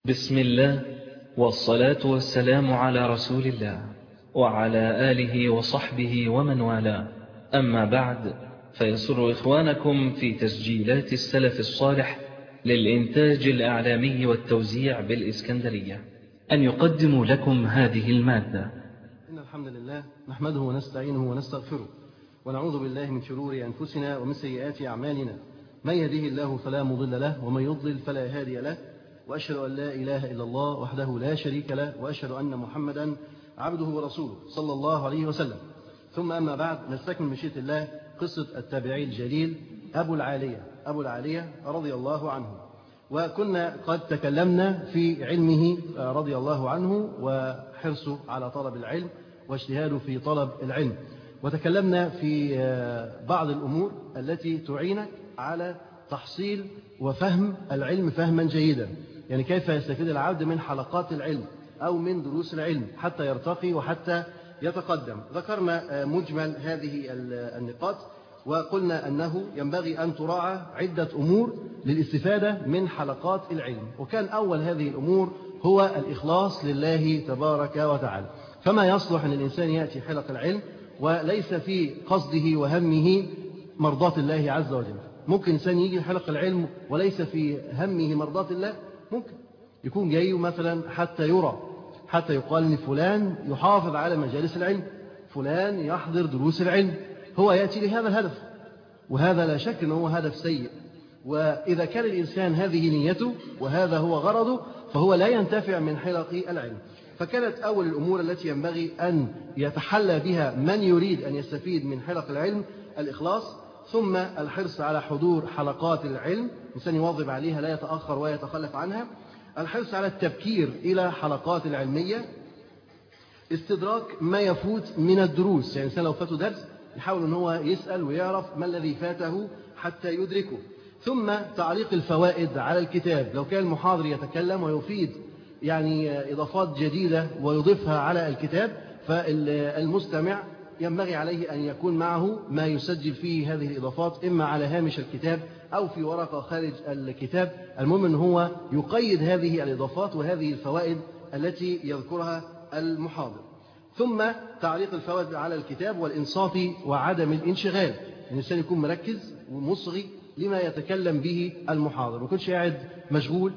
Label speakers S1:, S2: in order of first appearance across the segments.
S1: بسم الله والصلاة والسلام على رسول الله وعلى آله وصحبه ومن والاه أما بعد فيسر إخوانكم في تسجيلات السلف الصالح للإنتاج الأعلامي والتوزيع بالإسكندرية أن يقدموا لكم هذه المادة
S2: إن الحمد لله نحمده ونستعينه ونستغفره ونعوذ بالله من شرور أنفسنا ومن سيئات أعمالنا من يهده الله فلا مضل له ومن يضلل فلا هادي له وأشهد أن لا إله إلا الله وحده لا شريك له وأشهد أن محمدا عبده ورسوله صلى الله عليه وسلم ثم أما بعد نستكمل مشيئة الله قصة التابعي الجليل أبو العالية أبو العالية رضي الله عنه وكنا قد تكلمنا في علمه رضي الله عنه وحرصه على طلب العلم واجتهاده في طلب العلم وتكلمنا في بعض الأمور التي تعينك على تحصيل وفهم العلم فهما جيدا يعني كيف يستفيد العبد من حلقات العلم أو من دروس العلم حتى يرتقي وحتى يتقدم ذكرنا مجمل هذه النقاط وقلنا أنه ينبغي أن تراعى عدة أمور للاستفادة من حلقات العلم وكان أول هذه الأمور هو الإخلاص لله تبارك وتعالى فما يصلح أن الإنسان يأتي حلق العلم وليس في قصده وهمه مرضاة الله عز وجل ممكن إنسان يجي حلق العلم وليس في همه مرضاة الله ممكن يكون جاي مثلا حتى يرى حتى يقال ان فلان يحافظ على مجالس العلم فلان يحضر دروس العلم هو يأتي لهذا الهدف وهذا لا شك أنه هدف سيء وإذا كان الإنسان هذه نيته وهذا هو غرضه فهو لا ينتفع من حلق العلم فكانت أول الأمور التي ينبغي أن يتحلى بها من يريد أن يستفيد من حلق العلم الإخلاص ثم الحرص على حضور حلقات العلم الإنسان يواظب عليها لا يتأخر ويتخلف عنها الحرص على التبكير إلى حلقات العلمية استدراك ما يفوت من الدروس يعني الإنسان لو فاته درس يحاول أن هو يسأل ويعرف ما الذي فاته حتى يدركه ثم تعليق الفوائد على الكتاب لو كان المحاضر يتكلم ويفيد يعني إضافات جديدة ويضيفها على الكتاب فالمستمع ينبغي عليه أن يكون معه ما يسجل فيه هذه الإضافات إما على هامش الكتاب أو في ورقة خارج الكتاب المهم أن هو يقيد هذه الإضافات وهذه الفوائد التي يذكرها المحاضر ثم تعليق الفوائد على الكتاب والإنصات وعدم الانشغال الإنسان يكون مركز ومصغي لما يتكلم به المحاضر ما يكونش قاعد مشغول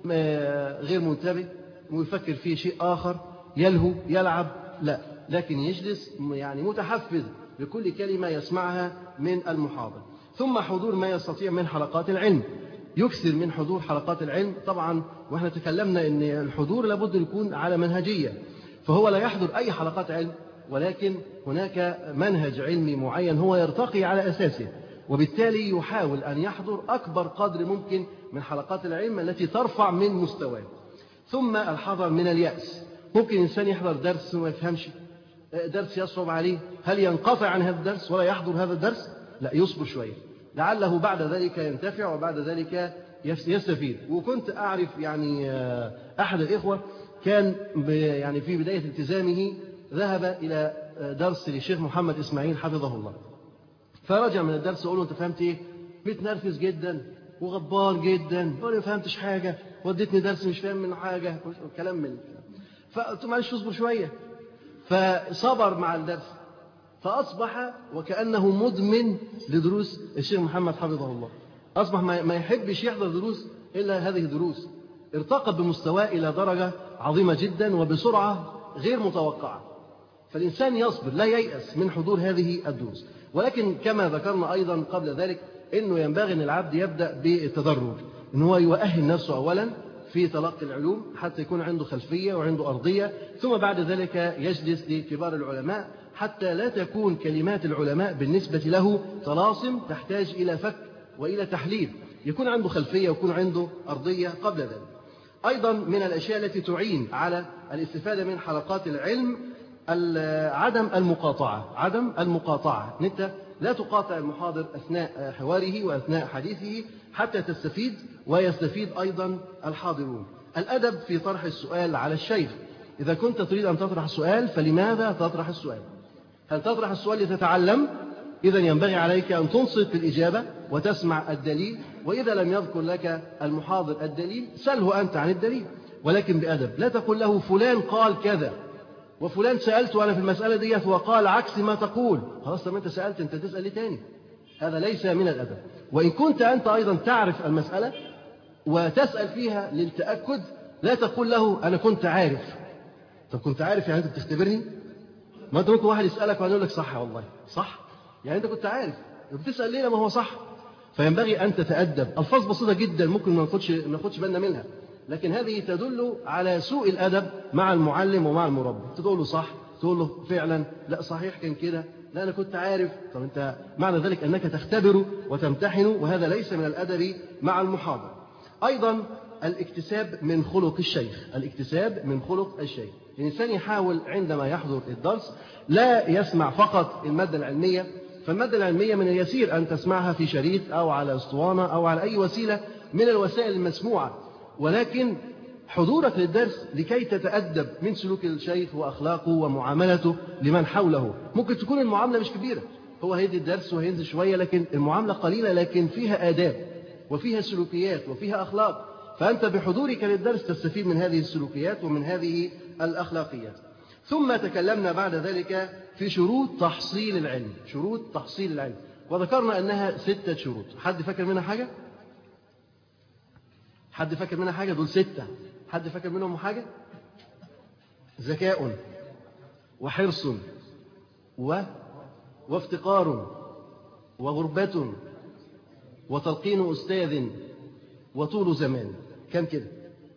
S2: غير منتبه ويفكر في شيء آخر يلهو يلعب لا لكن يجلس يعني متحفز بكل كلمة يسمعها من المحاضر ثم حضور ما يستطيع من حلقات العلم يكثر من حضور حلقات العلم طبعا واحنا تكلمنا ان الحضور لابد يكون على منهجية فهو لا يحضر أي حلقات علم ولكن هناك منهج علمي معين هو يرتقي على أساسه وبالتالي يحاول أن يحضر أكبر قدر ممكن من حلقات العلم التي ترفع من مستواه ثم الحذر من اليأس ممكن إنسان يحضر درس وما يفهمش درس يصعب عليه هل ينقطع عن هذا الدرس ولا يحضر هذا الدرس لا يصبر شوية لعله بعد ذلك ينتفع وبعد ذلك يستفيد وكنت أعرف يعني أحد الإخوة كان يعني في بداية التزامه ذهب إلى درس للشيخ محمد إسماعيل حفظه الله فرجع من الدرس وقال له أنت فهمت إيه؟ متنرفز جدا وغضبان جدا وأنا ما فهمتش حاجة وديتني درس مش فاهم منه حاجة كلام من فقلت معلش اصبر شوية فصبر مع الدرس فأصبح وكأنه مدمن لدروس الشيخ محمد حفظه الله أصبح ما يحبش يحضر دروس إلا هذه الدروس ارتقى بمستواه إلى درجة عظيمة جدا وبسرعة غير متوقعة فالإنسان يصبر لا ييأس من حضور هذه الدروس ولكن كما ذكرنا أيضا قبل ذلك أنه ينبغي أن العبد يبدأ بالتدرج أن هو يؤهل نفسه أولا في تلقي العلوم حتى يكون عنده خلفية وعنده أرضية ثم بعد ذلك يجلس لكبار العلماء حتى لا تكون كلمات العلماء بالنسبة له طلاسم تحتاج إلى فك وإلى تحليل يكون عنده خلفية ويكون عنده أرضية قبل ذلك أيضا من الأشياء التي تعين على الاستفادة من حلقات العلم عدم المقاطعة عدم المقاطعة أنت لا تقاطع المحاضر أثناء حواره وأثناء حديثه حتى تستفيد ويستفيد أيضا الحاضرون الأدب في طرح السؤال على الشيخ إذا كنت تريد أن تطرح السؤال فلماذا تطرح السؤال هل تطرح السؤال لتتعلم إذا ينبغي عليك أن تنصت في الإجابة وتسمع الدليل وإذا لم يذكر لك المحاضر الدليل سله أنت عن الدليل ولكن بأدب لا تقول له فلان قال كذا وفلان سألته أنا في المسألة ديت وقال عكس ما تقول خلاص لما أنت سألت أنت تسأل ليه تاني هذا ليس من الأدب وإن كنت أنت أيضا تعرف المسألة وتسأل فيها للتأكد لا تقول له أنا كنت عارف طب كنت عارف يعني أنت بتختبرني ما أنت ممكن واحد يسألك ويقول لك صح والله صح يعني أنت كنت عارف بتسأل ليه لما هو صح فينبغي أن تتأدب ألفاظ بسيطة جدا ممكن ما ناخدش ما ناخدش بالنا منها لكن هذه تدل على سوء الأدب مع المعلم ومع المربي تقول له صح تقول له فعلا لا صحيح كان كده لا أنا كنت عارف طب أنت معنى ذلك أنك تختبر وتمتحن وهذا ليس من الأدب مع المحاضر أيضا الاكتساب من خلق الشيخ الاكتساب من خلق الشيخ الإنسان يحاول عندما يحضر الدرس لا يسمع فقط المادة العلمية فالمادة العلمية من اليسير أن تسمعها في شريط أو على اسطوانة أو على أي وسيلة من الوسائل المسموعة ولكن حضورك للدرس لكي تتأدب من سلوك الشيخ وأخلاقه ومعاملته لمن حوله ممكن تكون المعاملة مش كبيرة هو هيدي الدرس وهينزل شوية لكن المعاملة قليلة لكن فيها آداب وفيها سلوكيات وفيها أخلاق فأنت بحضورك للدرس تستفيد من هذه السلوكيات ومن هذه الأخلاقيات ثم تكلمنا بعد ذلك في شروط تحصيل العلم شروط تحصيل العلم وذكرنا أنها ستة شروط حد فاكر منها حاجة؟ حد فاكر منها حاجة دول ستة حد فاكر منهم حاجة ذكاء وحرص و وافتقار وغربة وتلقين أستاذ وطول زمان كم كده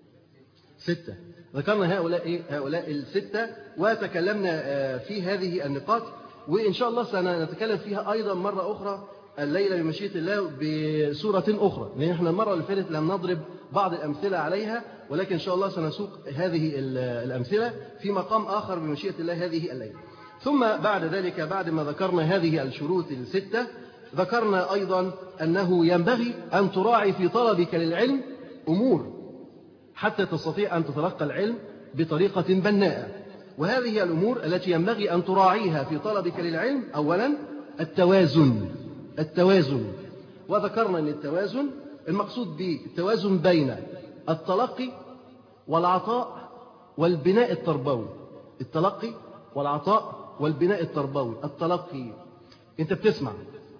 S2: ستة ذكرنا هؤلاء إيه؟ هؤلاء الستة وتكلمنا في هذه النقاط وإن شاء الله سنتكلم فيها أيضا مرة أخرى الليلة بمشيئة الله بصورة أخرى لأن احنا المرة اللي فاتت لم نضرب بعض الأمثلة عليها ولكن إن شاء الله سنسوق هذه الأمثلة في مقام آخر بمشيئة الله هذه الليلة ثم بعد ذلك بعد ما ذكرنا هذه الشروط الستة ذكرنا أيضا أنه ينبغي أن تراعي في طلبك للعلم أمور حتى تستطيع أن تتلقى العلم بطريقة بناءة وهذه الأمور التي ينبغي أن تراعيها في طلبك للعلم أولا التوازن التوازن وذكرنا أن التوازن المقصود به التوازن بين التلقي والعطاء والبناء التربوي التلقي والعطاء والبناء التربوي التلقي أنت بتسمع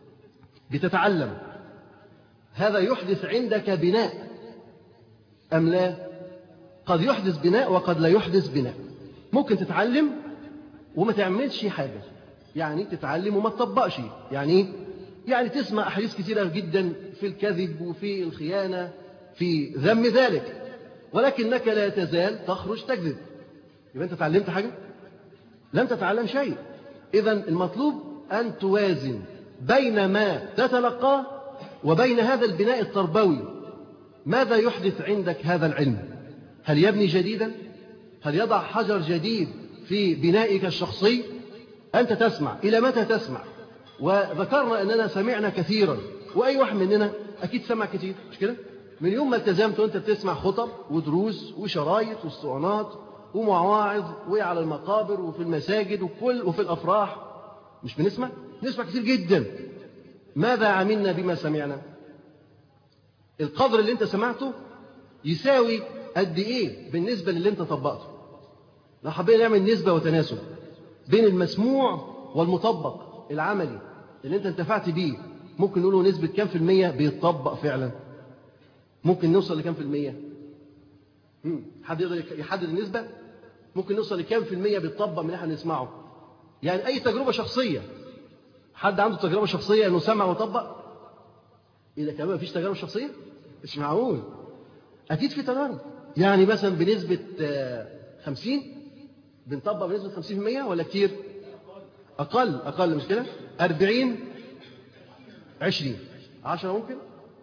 S2: بتتعلم هذا يحدث عندك بناء أم لا قد يحدث بناء وقد لا يحدث بناء ممكن تتعلم وما تعملش حاجة يعني تتعلم وما تطبقش يعني ايه يعني تسمع أحاديث كثيرة جدا في الكذب وفي الخيانة في ذم ذلك ولكنك لا تزال تخرج تكذب يبقى أنت تعلمت حاجة لم تتعلم شيء إذا المطلوب أن توازن بين ما تتلقاه وبين هذا البناء التربوي ماذا يحدث عندك هذا العلم هل يبني جديدا هل يضع حجر جديد في بنائك الشخصي أنت تسمع إلى متى تسمع وذكرنا أننا سمعنا كثيرا وأي واحد مننا أكيد سمع كثير مش كده من يوم ما التزمت وأنت بتسمع خطب ودروس وشرايط واسطوانات ومواعظ وعلى المقابر وفي المساجد وكل وفي الأفراح مش بنسمع نسمع كثير جدا ماذا عملنا بما سمعنا القدر اللي انت سمعته يساوي قد ايه بالنسبة للي انت طبقته لو حبينا نعمل نسبة وتناسب بين المسموع والمطبق العملي اللي انت انتفعت بيه ممكن نقوله نسبة كام في المية بيتطبق فعلا ممكن نوصل لكام في المية حد يقدر يحدد النسبة ممكن نوصل لكام في المية بيتطبق من اللي احنا نسمعه يعني أي تجربة شخصية حد عنده تجربة شخصية إنه سمع وطبق إذا كمان مفيش تجربة شخصية مش معقول أكيد في تجارب يعني مثلا بنسبة خمسين بنطبق بنسبة خمسين في المية ولا كتير أقل أقل مش كده أربعين عشرين عشرة ممكن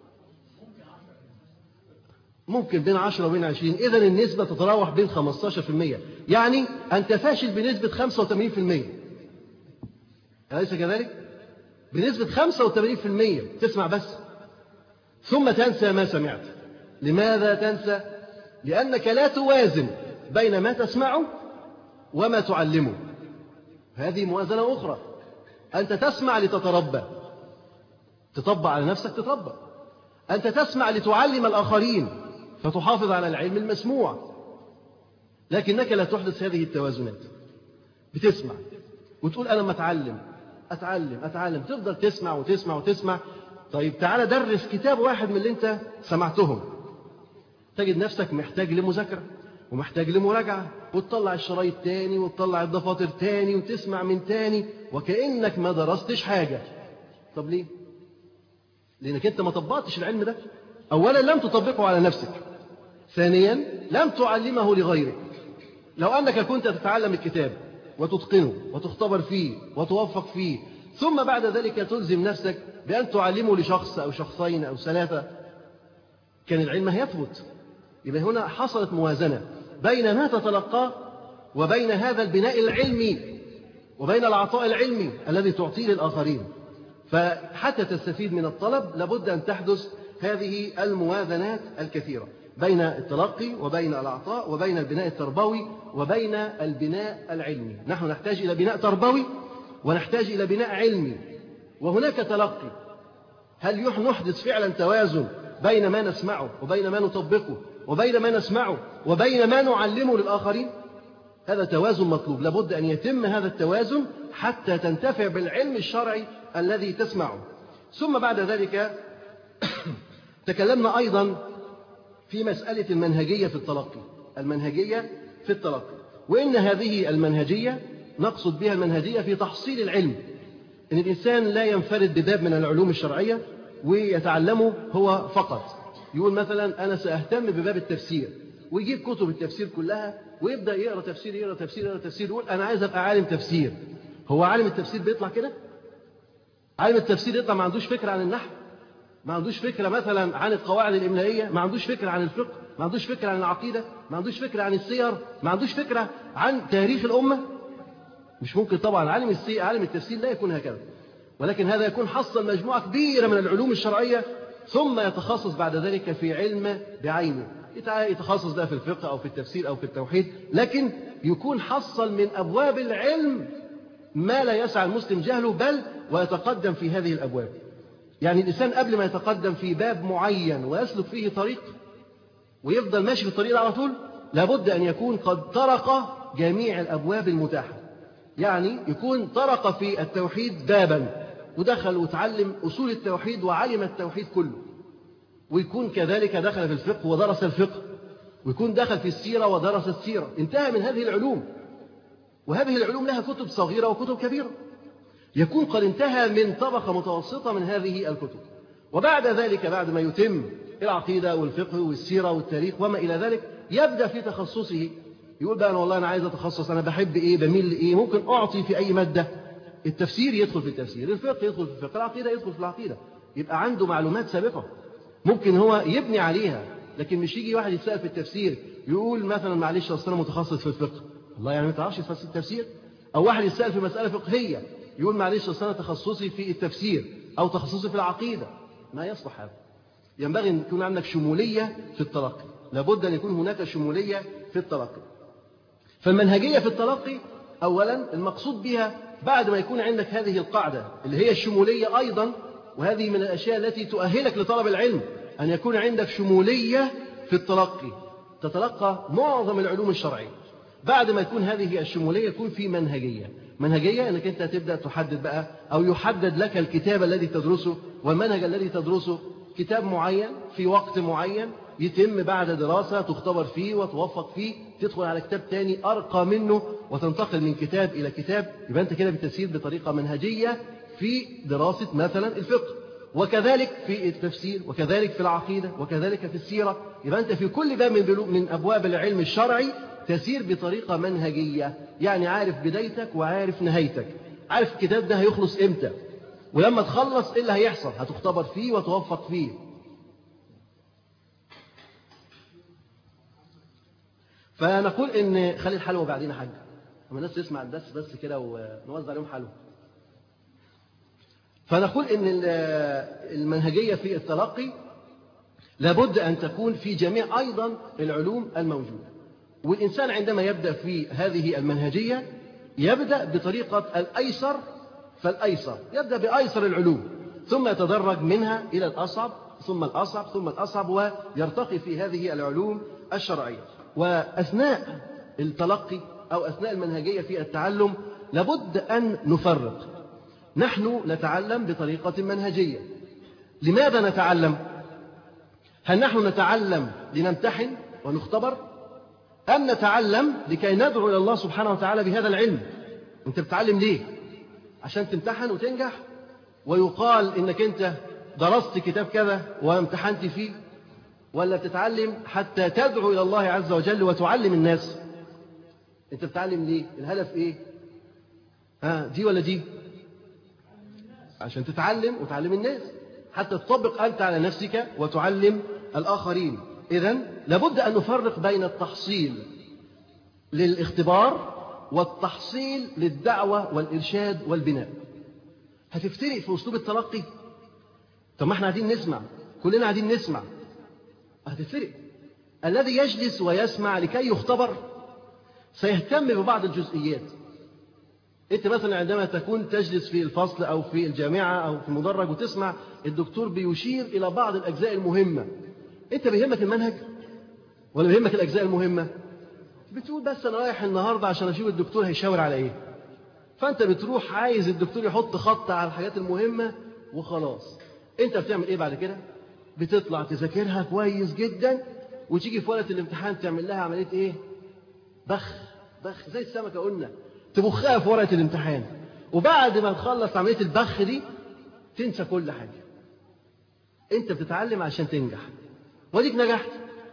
S2: ممكن بين عشرة وبين عشرين إذا النسبة تتراوح بين خمستاشر في المية يعني أنت فاشل بنسبة خمسة وثمانين في المية أليس كذلك؟ بنسبة 85% تسمع بس ثم تنسى ما سمعت لماذا تنسى؟ لأنك لا توازن بين ما تسمعه وما تعلمه هذه موازنة أخرى أنت تسمع لتتربى تطبق على نفسك تطبق أنت تسمع لتعلم الآخرين فتحافظ على العلم المسموع لكنك لا تحدث هذه التوازنات بتسمع وتقول أنا ما أتعلم أتعلم أتعلم تفضل تسمع وتسمع وتسمع طيب تعالى درس كتاب واحد من اللي أنت سمعتهم تجد نفسك محتاج لمذاكرة ومحتاج لمراجعة وتطلع الشرايط تاني وتطلع الدفاتر تاني وتسمع من تاني وكأنك ما درستش حاجة طب ليه؟ لأنك أنت ما طبقتش العلم ده أولا لم تطبقه على نفسك ثانيا لم تعلمه لغيرك لو أنك كنت تتعلم الكتاب وتتقنه وتختبر فيه وتوفق فيه ثم بعد ذلك تلزم نفسك بأن تعلمه لشخص أو شخصين أو ثلاثة كان العلم هيثبت يبقى هنا حصلت موازنة بين ما تتلقاه وبين هذا البناء العلمي وبين العطاء العلمي الذي تعطيه للآخرين فحتى تستفيد من الطلب لابد أن تحدث هذه الموازنات الكثيرة بين التلقي وبين العطاء وبين البناء التربوي وبين البناء العلمي نحن نحتاج إلى بناء تربوي ونحتاج إلى بناء علمي وهناك تلقي هل نحدث فعلا توازن بين ما نسمعه وبين ما نطبقه وبين ما نسمعه وبين ما نعلمه للآخرين هذا توازن مطلوب لابد أن يتم هذا التوازن حتى تنتفع بالعلم الشرعي الذي تسمعه ثم بعد ذلك تكلمنا أيضا في مسألة المنهجية في التلقي المنهجية في التلقي وإن هذه المنهجية نقصد بها المنهجية في تحصيل العلم إن الإنسان لا ينفرد بباب من العلوم الشرعية ويتعلمه هو فقط يقول مثلا أنا سأهتم بباب التفسير ويجيب كتب التفسير كلها ويبدأ يقرأ تفسير يقرأ تفسير يقرأ تفسير يقول أنا عايز أبقى عالم تفسير هو عالم التفسير بيطلع كده عالم التفسير يطلع ما عندوش فكرة عن النحو ما عندوش فكرة مثلا عن القواعد الإملائية ما عندوش فكرة عن الفقه ما عندوش فكرة عن العقيدة ما عندوش فكرة عن السير ما عندوش فكرة عن تاريخ الأمة مش ممكن طبعا عالم السي... عالم التفسير لا يكون هكذا ولكن هذا يكون حصل مجموعة كبيرة من العلوم الشرعية ثم يتخصص بعد ذلك في علم بعينه يتخصص ده في الفقه أو في التفسير أو في التوحيد لكن يكون حصل من أبواب العلم ما لا يسعى المسلم جهله بل ويتقدم في هذه الأبواب يعني الإنسان قبل ما يتقدم في باب معين ويسلك فيه طريق ويفضل ماشي في الطريق على طول لابد أن يكون قد طرق جميع الأبواب المتاحة يعني يكون طرق في التوحيد بابا ودخل وتعلم أصول التوحيد وعلم التوحيد كله ويكون كذلك دخل في الفقه ودرس الفقه ويكون دخل في السيرة ودرس السيرة انتهى من هذه العلوم وهذه العلوم لها كتب صغيرة وكتب كبيرة يكون قد انتهى من طبقة متوسطة من هذه الكتب وبعد ذلك بعد ما يتم العقيدة والفقه والسيرة والتاريخ وما إلى ذلك يبدأ في تخصصه يقول بقى أنا والله أنا عايز أتخصص أنا بحب إيه بميل لإيه ممكن أعطي في أي مادة التفسير يدخل في التفسير الفقه يدخل في الفقه العقيدة يدخل في العقيدة يبقى عنده معلومات سابقة ممكن هو يبني عليها لكن مش يجي واحد يتسأل في التفسير يقول مثلا معلش أصل أنا متخصص في الفقه الله يعني ما تعرفش في التفسير أو واحد يتسأل في مسألة فقهية يقول معلش أصل أنا تخصصي في التفسير أو تخصصي في العقيدة ما يصلح هذا ينبغي أن يكون عندك شمولية في التلقي لابد أن يكون هناك شمولية في التلقي فالمنهجية في التلقي أولا المقصود بها بعد ما يكون عندك هذه القاعدة اللي هي الشمولية أيضا وهذه من الأشياء التي تؤهلك لطلب العلم أن يكون عندك شمولية في التلقي تتلقى معظم العلوم الشرعية بعد ما يكون هذه الشمولية يكون في منهجية منهجية أنك أنت تبدأ تحدد بقى أو يحدد لك الكتاب الذي تدرسه والمنهج الذي تدرسه كتاب معين في وقت معين يتم بعد دراسة تختبر فيه وتوفق فيه تدخل على كتاب تاني أرقى منه وتنتقل من كتاب إلى كتاب يبقى أنت كده بتسير بطريقة منهجية في دراسة مثلا الفقه وكذلك في التفسير وكذلك في العقيدة وكذلك في السيرة يبقى أنت في كل باب من, من أبواب العلم الشرعي تسير بطريقة منهجية يعني عارف بدايتك وعارف نهايتك عارف الكتاب ده هيخلص إمتى ولما تخلص إيه اللي هيحصل هتختبر فيه وتوفق فيه فنقول ان خلي الحلوى بعدين يا حاج لما الناس تسمع الدرس بس كده ونوزع عليهم حلوى فنقول ان المنهجيه في التلقي لابد ان تكون في جميع ايضا العلوم الموجوده والانسان عندما يبدا في هذه المنهجيه يبدا بطريقه الايسر فالايسر يبدا بايسر العلوم ثم يتدرج منها الى الاصعب ثم الاصعب ثم الاصعب ويرتقي في هذه العلوم الشرعيه وأثناء التلقي أو أثناء المنهجية في التعلم لابد أن نفرق نحن نتعلم بطريقة منهجية لماذا نتعلم؟ هل نحن نتعلم لنمتحن ونختبر أم نتعلم لكي ندعو إلى الله سبحانه وتعالى بهذا العلم أنت بتتعلم ليه عشان تمتحن وتنجح ويقال إنك أنت درست كتاب كذا وامتحنت فيه ولا بتتعلم حتى تدعو إلى الله عز وجل وتعلم الناس أنت بتتعلم ليه الهدف إيه ها دي ولا دي عشان تتعلم وتعلم الناس حتى تطبق أنت على نفسك وتعلم الآخرين إذا لابد أن نفرق بين التحصيل للاختبار والتحصيل للدعوة والإرشاد والبناء هتفترق في أسلوب التلقي طب ما احنا قاعدين نسمع كلنا قاعدين نسمع هتفترق الذي يجلس ويسمع لكي يختبر سيهتم ببعض الجزئيات انت مثلا عندما تكون تجلس في الفصل او في الجامعه او في المدرج وتسمع الدكتور بيشير الى بعض الاجزاء المهمه انت بيهمك المنهج ولا بيهمك الاجزاء المهمه بتقول بس انا رايح النهارده عشان اشوف الدكتور هيشاور على ايه فانت بتروح عايز الدكتور يحط خط على الحاجات المهمه وخلاص انت بتعمل ايه بعد كده بتطلع تذاكرها كويس جدا وتيجي في ورقه الامتحان تعمل لها عمليه ايه بخ بخ زي السمكه قلنا تبخها في ورقه الامتحان وبعد ما تخلص عمليه البخ دي تنسى كل حاجه انت بتتعلم عشان تنجح وديك نجحت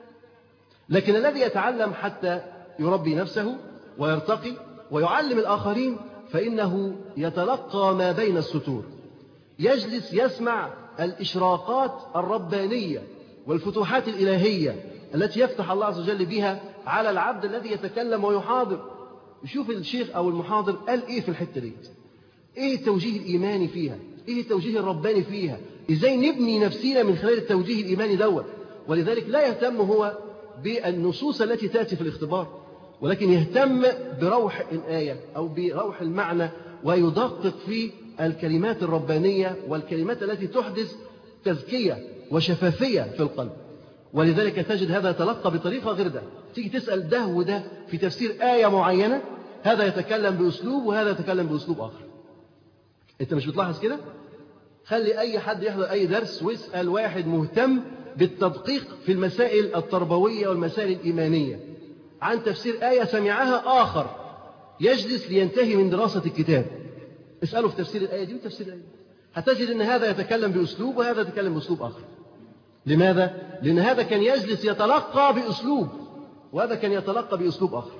S2: لكن الذي يتعلم حتى يربي نفسه ويرتقي ويعلم الآخرين فإنه يتلقى ما بين السطور يجلس يسمع الإشراقات الربانية والفتوحات الإلهية التي يفتح الله عز وجل بها على العبد الذي يتكلم ويحاضر يشوف الشيخ أو المحاضر قال إيه في الحتة دي إيه التوجيه الإيماني فيها إيه التوجيه الرباني فيها إزاي نبني نفسينا من خلال التوجيه الإيماني دوت ولذلك لا يهتم هو بالنصوص التي تأتي في الاختبار ولكن يهتم بروح الآية أو بروح المعنى ويدقق في الكلمات الربانية والكلمات التي تحدث تزكية وشفافية في القلب ولذلك تجد هذا يتلقى بطريقة غير ده تيجي تسأل ده وده في تفسير آية معينة هذا يتكلم بأسلوب وهذا يتكلم بأسلوب آخر أنت مش بتلاحظ كده؟ خلي أي حد يحضر أي درس واسأل واحد مهتم بالتدقيق في المسائل التربوية والمسائل الإيمانية عن تفسير آية سمعها آخر يجلس لينتهي من دراسة الكتاب اسأله في تفسير الآية دي وتفسير الآية هتجد أن هذا يتكلم بأسلوب وهذا يتكلم بأسلوب آخر لماذا؟ لأن هذا كان يجلس يتلقى بأسلوب وهذا كان يتلقى بأسلوب آخر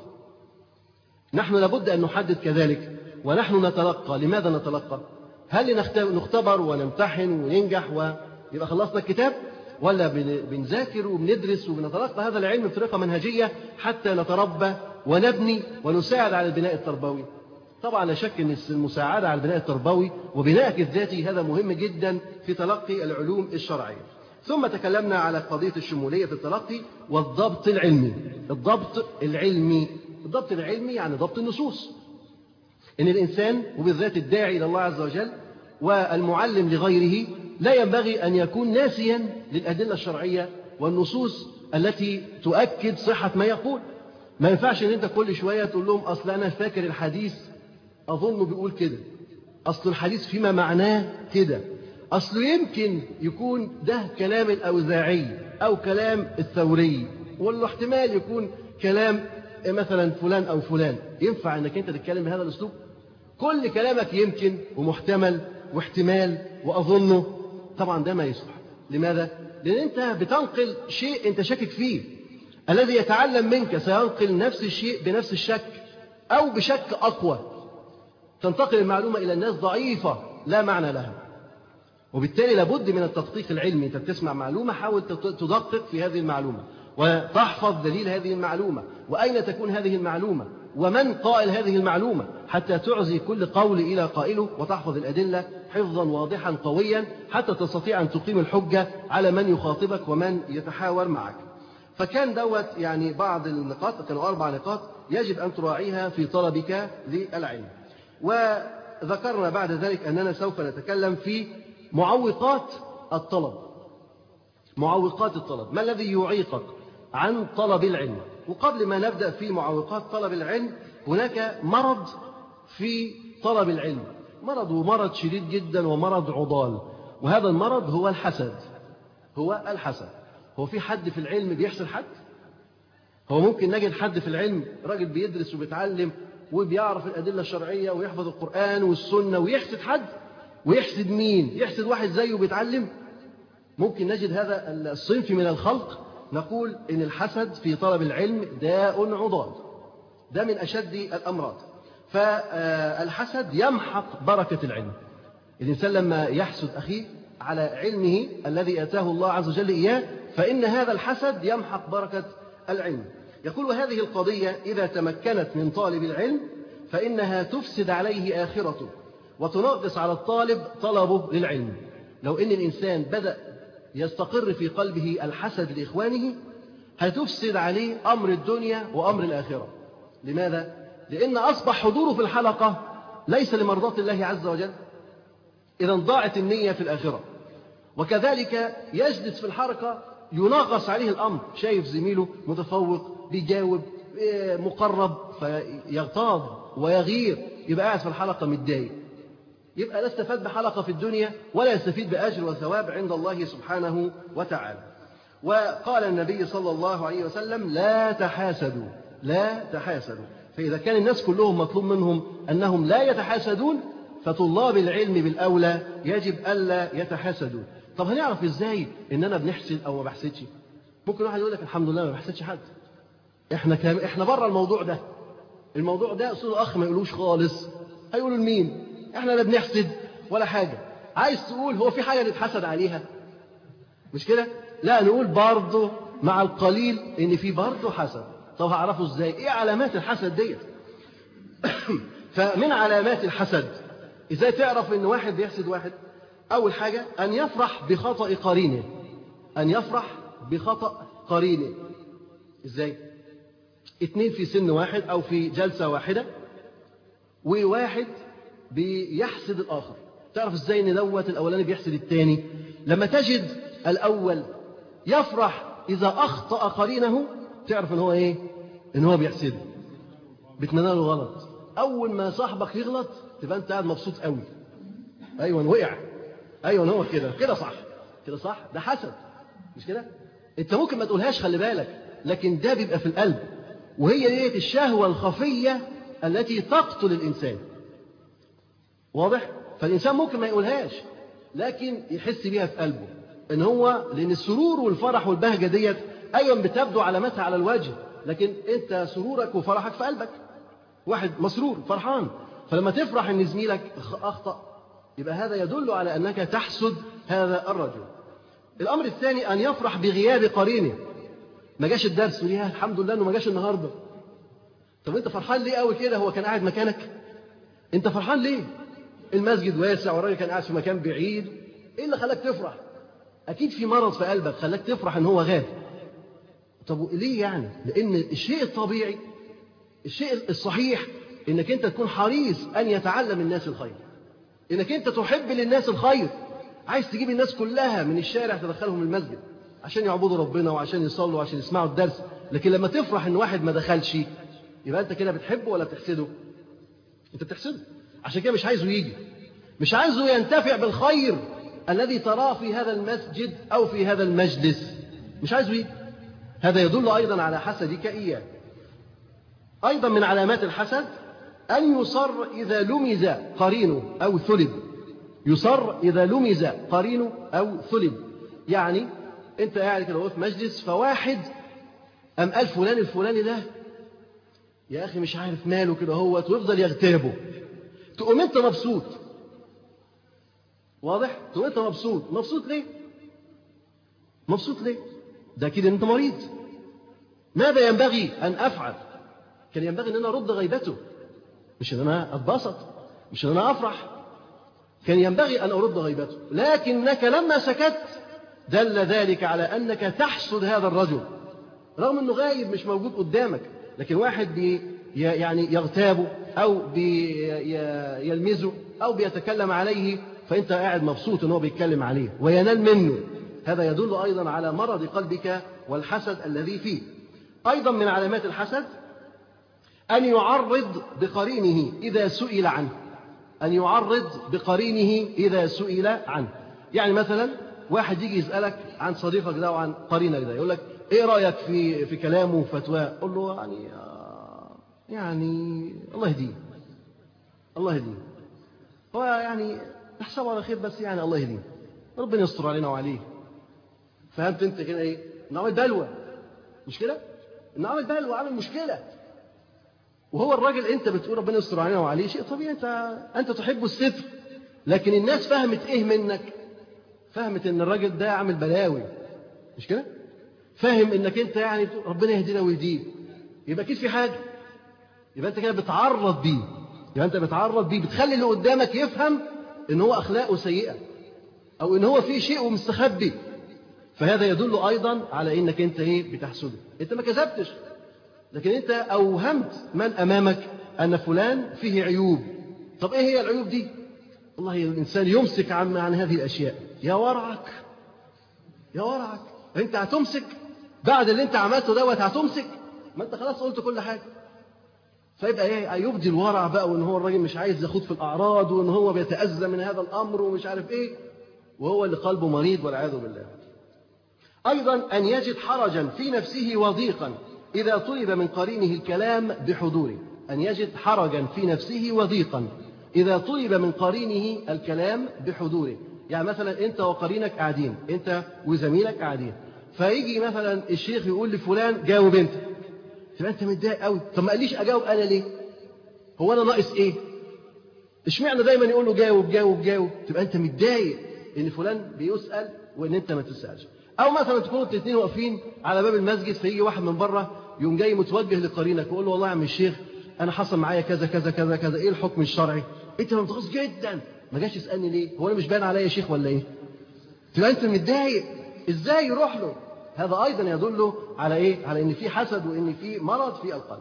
S2: نحن لابد أن نحدد كذلك ونحن نتلقى لماذا نتلقى؟ هل نختبر ونمتحن وننجح ويبقى خلصنا الكتاب ولا بنذاكر وبندرس وبنتلقى هذا العلم بطريقة منهجية حتى نتربى ونبني ونساعد على البناء التربوي طبعا لا شك أن المساعدة على البناء التربوي وبنائك الذاتي هذا مهم جدا في تلقي العلوم الشرعية ثم تكلمنا على قضية الشمولية في التلقي والضبط العلمي الضبط العلمي الضبط العلمي يعني ضبط النصوص إن الإنسان وبالذات الداعي إلى الله عز وجل والمعلم لغيره لا ينبغي أن يكون ناسيا للأدلة الشرعية والنصوص التي تؤكد صحة ما يقول ما ينفعش ان انت كل شوية تقول لهم اصل انا فاكر الحديث اظنه بيقول كده اصل الحديث فيما معناه كده اصل يمكن يكون ده كلام الاوزاعي او كلام الثوري ولا احتمال يكون كلام مثلا فلان او فلان ينفع انك انت تتكلم بهذا الاسلوب كل كلامك يمكن ومحتمل واحتمال واظنه طبعا ده ما يصلح لماذا لان انت بتنقل شيء انت شاكك فيه الذي يتعلم منك سينقل نفس الشيء بنفس الشك او بشك اقوى تنتقل المعلومه الى الناس ضعيفه لا معنى لها وبالتالي لابد من التدقيق العلمي انت بتسمع معلومه حاول تدقق في هذه المعلومه وتحفظ دليل هذه المعلومه واين تكون هذه المعلومه ومن قائل هذه المعلومة حتى تعزي كل قول إلى قائله وتحفظ الأدلة حفظا واضحا قويا حتى تستطيع أن تقيم الحجة على من يخاطبك ومن يتحاور معك فكان دوت يعني بعض النقاط كانوا أربع نقاط يجب أن تراعيها في طلبك للعلم وذكرنا بعد ذلك أننا سوف نتكلم في معوقات الطلب معوقات الطلب ما الذي يعيقك عن طلب العلم وقبل ما نبدأ في معوقات طلب العلم هناك مرض في طلب العلم مرض ومرض شديد جدا ومرض عضال وهذا المرض هو الحسد هو الحسد هو في حد في العلم بيحسد حد هو ممكن نجد حد في العلم راجل بيدرس وبيتعلم وبيعرف الأدلة الشرعية ويحفظ القرآن والسنة ويحسد حد ويحسد مين يحسد واحد زيه بيتعلم ممكن نجد هذا الصنف من الخلق نقول إن الحسد في طلب العلم داء عضال ده من أشد الأمراض فالحسد يمحق بركة العلم الإنسان لما يحسد أخيه على علمه الذي آتاه الله عز وجل إياه فإن هذا الحسد يمحق بركة العلم يقول هذه القضية إذا تمكنت من طالب العلم فإنها تفسد عليه آخرته وتنغص على الطالب طلبه للعلم لو إن الإنسان بدأ يستقر في قلبه الحسد لإخوانه هتفسد عليه أمر الدنيا وأمر الآخرة لماذا؟ لأن أصبح حضوره في الحلقة ليس لمرضاة الله عز وجل إذا ضاعت النية في الآخرة وكذلك يجلس في الحركة ينغص عليه الأمر شايف زميله متفوق بيجاوب مقرب فيغتاظ ويغير يبقى قاعد في الحلقة متضايق يبقى لا استفاد بحلقة في الدنيا ولا يستفيد بأجر وثواب عند الله سبحانه وتعالى وقال النبي صلى الله عليه وسلم لا تحاسدوا لا تحاسدوا فإذا كان الناس كلهم مطلوب منهم أنهم لا يتحاسدون فطلاب العلم بالأولى يجب ألا يتحاسدوا طب هنعرف إزاي إن أنا بنحسد أو ما بحسدش ممكن واحد يقول لك الحمد لله ما بحسدش حد إحنا كام إحنا بره الموضوع ده الموضوع ده أصول الأخ ما يقولوش خالص هيقولوا لمين إحنا لا بنحسد ولا حاجة عايز تقول هو في حاجة نتحسد عليها مش كده لا نقول برضه مع القليل إن في برضه حسد طب هعرفه إزاي إيه علامات الحسد ديت فمن علامات الحسد إزاي تعرف إن واحد بيحسد واحد أول حاجة أن يفرح بخطأ قرينه أن يفرح بخطأ قرينه إزاي اتنين في سن واحد أو في جلسة واحدة وواحد بيحسد الآخر تعرف إزاي إن دوت الأولاني بيحسد التاني لما تجد الأول يفرح إذا أخطأ قرينه تعرف إن هو إيه إن هو بيحسده بتمنى له غلط أول ما صاحبك يغلط تبقى أنت قاعد مبسوط قوي أيوة وقع أيوة هو كده كده صح كده صح ده حسد مش كده أنت ممكن ما تقولهاش خلي بالك لكن ده بيبقى في القلب وهي ديت الشهوة الخفية التي تقتل الإنسان واضح فالإنسان ممكن ما يقولهاش لكن يحس بيها في قلبه إن هو لأن السرور والفرح والبهجة ديت أيوة بتبدو علاماتها على الوجه لكن أنت سرورك وفرحك في قلبك واحد مسرور فرحان فلما تفرح ان زميلك اخطا يبقى هذا يدل على انك تحسد هذا الرجل الامر الثاني ان يفرح بغياب قرينه ما جاش الدرس وليها الحمد لله انه ما جاش النهارده طب انت فرحان ليه قوي كده هو كان قاعد مكانك انت فرحان ليه المسجد واسع والراجل كان قاعد في مكان بعيد ايه اللي خلاك تفرح اكيد في مرض في قلبك خلاك تفرح ان هو غاب طب ليه يعني لان الشيء الطبيعي الشيء الصحيح انك انت تكون حريص ان يتعلم الناس الخير انك انت تحب للناس الخير عايز تجيب الناس كلها من الشارع تدخلهم المسجد عشان يعبدوا ربنا وعشان يصلوا وعشان يسمعوا الدرس لكن لما تفرح ان واحد ما دخلش يبقى انت كده بتحبه ولا بتحسده انت بتحسده عشان كده مش عايزه يجي مش عايزه ينتفع بالخير الذي تراه في هذا المسجد او في هذا المجلس مش عايزه يجي هذا يدل ايضا على حسدك اياه أيضا من علامات الحسد أن يصر إذا لمز قرينه أو ثلب يصر إذا لمز قرينه أو ثلب يعني أنت قاعد كده في مجلس فواحد أم قال فلان الفلاني ده يا أخي مش عارف ماله كده هو ويفضل يغتابه تقوم أنت مبسوط واضح؟ تقوم أنت مبسوط مبسوط ليه؟ مبسوط ليه؟ ده كده أنت مريض ماذا ينبغي أن أفعل؟ كان ينبغي ان انا ارد غيبته مش ان انا اتبسط مش ان انا افرح كان ينبغي ان ارد غيبته لكنك لما سكت دل ذلك على انك تحسد هذا الرجل رغم انه غايب مش موجود قدامك لكن واحد بي يعني يغتابه او بيلمزه او بيتكلم عليه فانت قاعد مبسوط ان هو بيتكلم عليه وينال منه هذا يدل أيضا على مرض قلبك والحسد الذي فيه أيضا من علامات الحسد أن يعرض بقرينه إذا سئل عنه أن يعرض بقرينه إذا سئل عنه يعني مثلا واحد يجي يسألك عن صديقك ده وعن قرينك ده يقول لك إيه رأيك في في كلامه وفتواه قل له يعني آه، يعني الله يهديه الله يهديه هو يعني نحسبه على خير بس يعني الله يهديه ربنا يستر علينا وعليه فهمت انت كده ايه؟ انه عامل بلوى مش كده؟ انه عامل بلوى عامل مشكله وهو الراجل انت بتقول ربنا يستر علينا وعليه شيء طبيعي انت انت تحب الستر لكن الناس فهمت ايه منك؟ فهمت ان الراجل ده عامل بلاوي مش كده؟ فاهم انك انت يعني ربنا يهدينا ويهديه يبقى اكيد في حاجه يبقى انت كده بتعرض بيه يبقى انت بتعرض بيه بتخلي اللي قدامك يفهم ان هو اخلاقه سيئه او ان هو في شيء مستخبي فهذا يدل ايضا على انك انت ايه بتحسده انت ما كذبتش لكن انت اوهمت من امامك ان فلان فيه عيوب طب ايه هي العيوب دي والله الانسان يمسك عن عن هذه الاشياء يا ورعك يا ورعك انت هتمسك بعد اللي انت عملته دوت هتمسك ما انت خلاص قلت كل حاجه فيبقى ايه يبدي الورع بقى وان هو الراجل مش عايز يخوض في الاعراض وان هو بيتاذى من هذا الامر ومش عارف ايه وهو اللي قلبه مريض والعياذ بالله ايضا ان يجد حرجا في نفسه وضيقا اذا طلب من قرينه الكلام بحضوره ان يجد حرجا في نفسه وضيقا اذا طلب من قرينه الكلام بحضوره يعني مثلا انت وقرينك قاعدين انت وزميلك قاعدين فيجي مثلا الشيخ يقول لفلان جاوب انت تبقى انت متضايق قوي طب ما قاليش اجاوب انا ليه هو انا ناقص ايه اشمعنى دايما يقول له جاوب جاوب جاوب تبقى انت متضايق ان فلان بيسال وان انت ما تسالش او مثلا تكونوا انتوا الاثنين واقفين على باب المسجد فيجي واحد من بره يقوم جاي متوجه لقرينك ويقول له والله يا عم الشيخ انا حصل معايا كذا كذا كذا كذا ايه الحكم الشرعي انت متغاظ جدا ما جاش يسالني ليه هو انا مش باين عليا يا شيخ ولا ايه تبقى انت متضايق ازاي يروح له هذا ايضا يدل على ايه على ان في حسد وان في مرض في القلب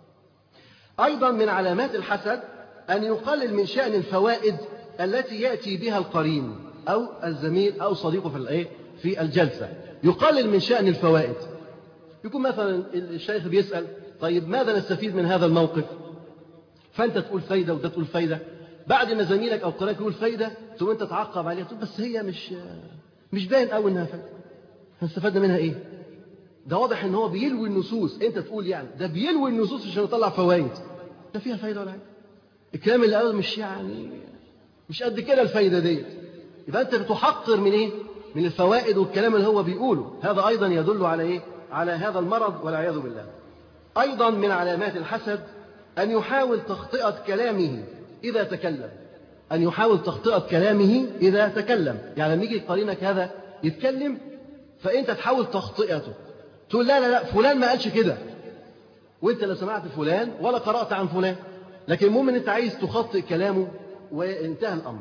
S2: ايضا من علامات الحسد ان يقلل من شان الفوائد التي ياتي بها القرين او الزميل او صديقه في الايه في الجلسه يقلل من شان الفوائد يكون مثلا الشيخ بيسال طيب ماذا نستفيد من هذا الموقف فانت تقول فايده وده تقول فايده بعد ما زميلك او قرينك يقول فايده ثم انت تعقب عليها تقول بس هي مش مش باين قوي انها فايده استفدنا منها ايه ده واضح ان هو بيلوي النصوص انت تقول يعني ده بيلوي النصوص عشان يطلع فوائد ده فيها فايده ولا حاجه الكلام اللي قاله مش يعني مش قد كده الفايده ديت يبقى انت بتحقر من ايه من الفوائد والكلام اللي هو بيقوله هذا ايضا يدل على ايه على هذا المرض والعياذ بالله ايضا من علامات الحسد ان يحاول تخطئه كلامه اذا تكلم ان يحاول تخطئه كلامه اذا تكلم يعني لما يجي قرينك هذا يتكلم فانت تحاول تخطئته تقول لا لا لا فلان ما قالش كده وانت لا سمعت فلان ولا قرات عن فلان لكن المهم ان انت عايز تخطئ كلامه وانتهى الامر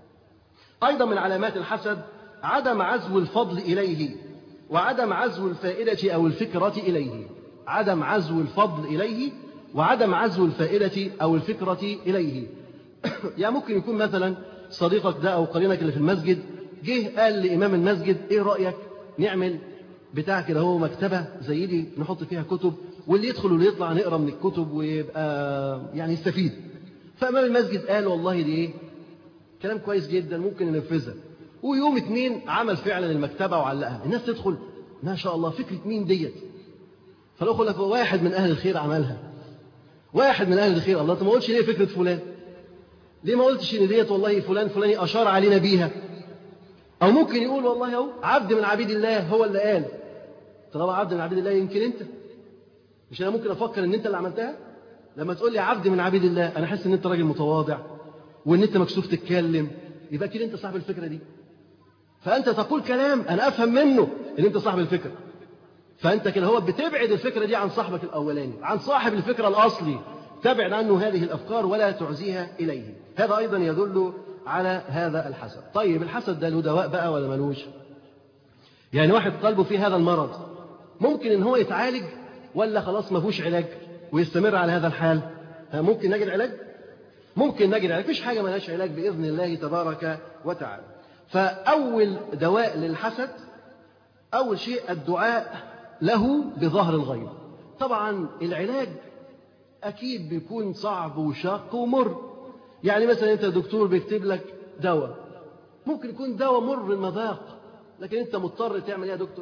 S2: ايضا من علامات الحسد عدم عزو الفضل اليه وعدم عزو الفائده او الفكره اليه عدم عزو الفضل اليه وعدم عزو الفائده او الفكره اليه يعني ممكن يكون مثلا صديقك ده او قرينك اللي في المسجد جه قال لامام المسجد ايه رايك نعمل بتاع كده هو مكتبة زي دي نحط فيها كتب واللي يدخل واللي يطلع نقرا من الكتب ويبقى يعني يستفيد فأمام المسجد قال والله دي إيه كلام كويس جدا ممكن ننفذها ويوم اتنين عمل فعلا المكتبة وعلقها الناس تدخل ما شاء الله فكرة مين ديت فلو يقول لك واحد من أهل الخير عملها واحد من أهل الخير الله طب ما قلتش ليه فكرة فلان ليه ما قلتش ان ديت والله فلان فلاني أشار علينا بيها أو ممكن يقول والله أهو عبد من عبيد الله هو اللي قال طالما عبد من عبيد الله يمكن أنت مش أنا ممكن أفكر إن أنت اللي عملتها لما تقول لي عبد من عبيد الله أنا أحس إن أنت راجل متواضع وإن أنت مكسوف تتكلم يبقى كده أنت صاحب الفكرة دي فأنت تقول كلام أنا أفهم منه إن أنت صاحب الفكرة فأنت كده هو بتبعد الفكرة دي عن صاحبك الأولاني عن صاحب الفكرة الأصلي تبعد عنه هذه الأفكار ولا تعزيها إليه هذا أيضا يدل على هذا الحسد طيب الحسد ده له دواء بقى ولا ملوش يعني واحد قلبه فيه هذا المرض ممكن ان هو يتعالج ولا خلاص ما فيهوش علاج ويستمر على هذا الحال ممكن نجد علاج ممكن نجد علاج مفيش حاجه ملهاش علاج باذن الله تبارك وتعالى فاول دواء للحسد أول شيء الدعاء له بظهر الغيب طبعا العلاج أكيد بيكون صعب وشاق ومر يعني مثلا أنت دكتور بيكتب لك دواء ممكن يكون دواء مر المذاق لكن أنت مضطر تعمل إيه يا دكتور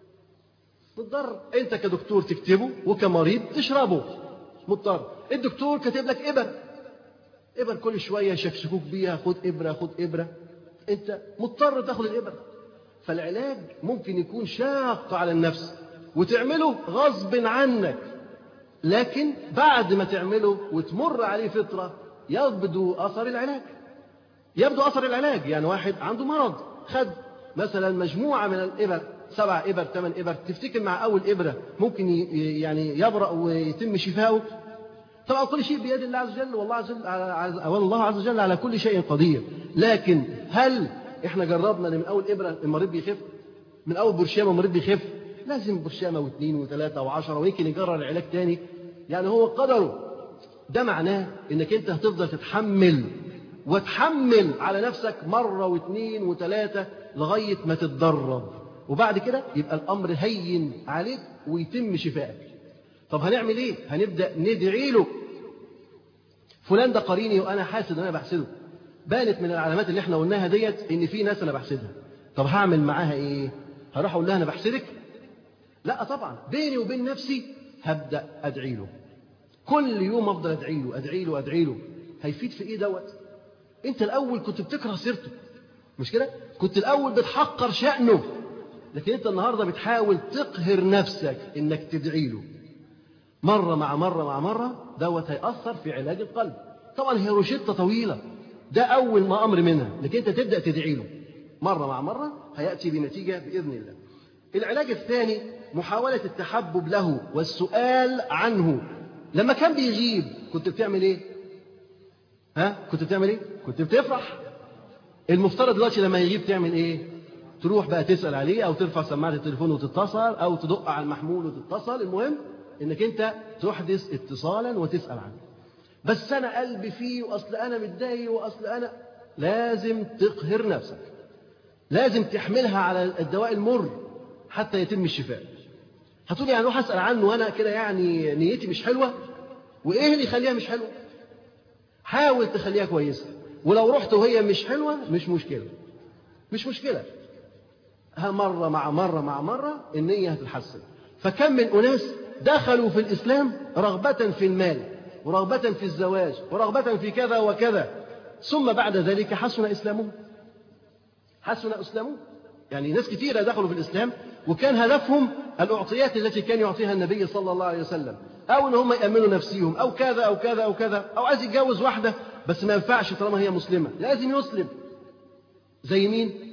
S2: مضطر أنت كدكتور تكتبه وكمريض تشربه مضطر الدكتور كاتب لك إبر إبر كل شوية يشكشكوك بيها خد إبرة خد إبرة أنت مضطر تاخد الإبر فالعلاج ممكن يكون شاق على النفس وتعمله غصب عنك لكن بعد ما تعمله وتمر عليه فترة يبدو أثر العلاج يبدو أثر العلاج يعني واحد عنده مرض خد مثلا مجموعة من الإبر سبع إبر ثمان إبر تفتكر مع أول إبرة ممكن يعني يبرأ ويتم شفاؤه طبعا كل شيء بيد الله عز وجل والله عز وجل والله عز وجل على كل شيء قدير لكن هل احنا جربنا ان من اول ابره المريض بيخف من اول برشامه المريض بيخف لازم برشامه واثنين وثلاثه وعشره ويمكن يجرر العلاج تاني يعني هو قدره ده معناه انك انت هتفضل تتحمل وتحمل على نفسك مره واثنين وثلاثه لغايه ما تتدرب وبعد كده يبقى الامر هين عليك ويتم شفائك طب هنعمل ايه هنبدا ندعي له فلان ده قريني وانا حاسد ان انا بحسده بانت من العلامات اللي احنا قلناها ديت ان في ناس انا بحسدها طب هعمل معاها ايه هروح اقول لها انا بحسدك لا طبعا بيني وبين نفسي هبدا ادعي له كل يوم افضل ادعي له ادعي له ادعي له هيفيد في ايه دوت انت الاول كنت بتكره سيرته مش كده كنت الاول بتحقر شانه لكن انت النهارده بتحاول تقهر نفسك انك تدعي له مره مع مره مع مره دوت هيأثر في علاج القلب طبعا هي روشته طويله ده أول ما أمر منها لكن أنت تبدأ تدعي له مرة مع مرة هيأتي بنتيجة بإذن الله العلاج الثاني محاولة التحبب له والسؤال عنه لما كان بيغيب كنت بتعمل إيه؟ ها؟ كنت بتعمل إيه؟ كنت بتفرح المفترض دلوقتي لما يغيب تعمل إيه؟ تروح بقى تسأل عليه أو ترفع سماعة التليفون وتتصل أو تدق على المحمول وتتصل المهم إنك أنت تحدث اتصالا وتسأل عنه بس أنا قلبي فيه وأصل أنا متضايق وأصل أنا لازم تقهر نفسك لازم تحملها على الدواء المر حتى يتم الشفاء هتقولي يعني أروح أسأل عنه وأنا كده يعني نيتي مش حلوة وإيه اللي يخليها مش حلوة حاول تخليها كويسة ولو رحت وهي مش حلوة مش مشكلة مش مشكلة ها مرة مع مرة مع مرة النية هتتحسن فكم من أناس دخلوا في الإسلام رغبة في المال ورغبة في الزواج ورغبة في كذا وكذا ثم بعد ذلك حسن إسلامهم حسن إسلامهم يعني ناس كثيرة دخلوا في الإسلام وكان هدفهم الأعطيات التي كان يعطيها النبي صلى الله عليه وسلم أو إن هم يأمنوا نفسهم أو كذا أو كذا أو كذا أو عايز يتجوز واحدة بس ما ينفعش طالما هي مسلمة لازم يسلم زي مين؟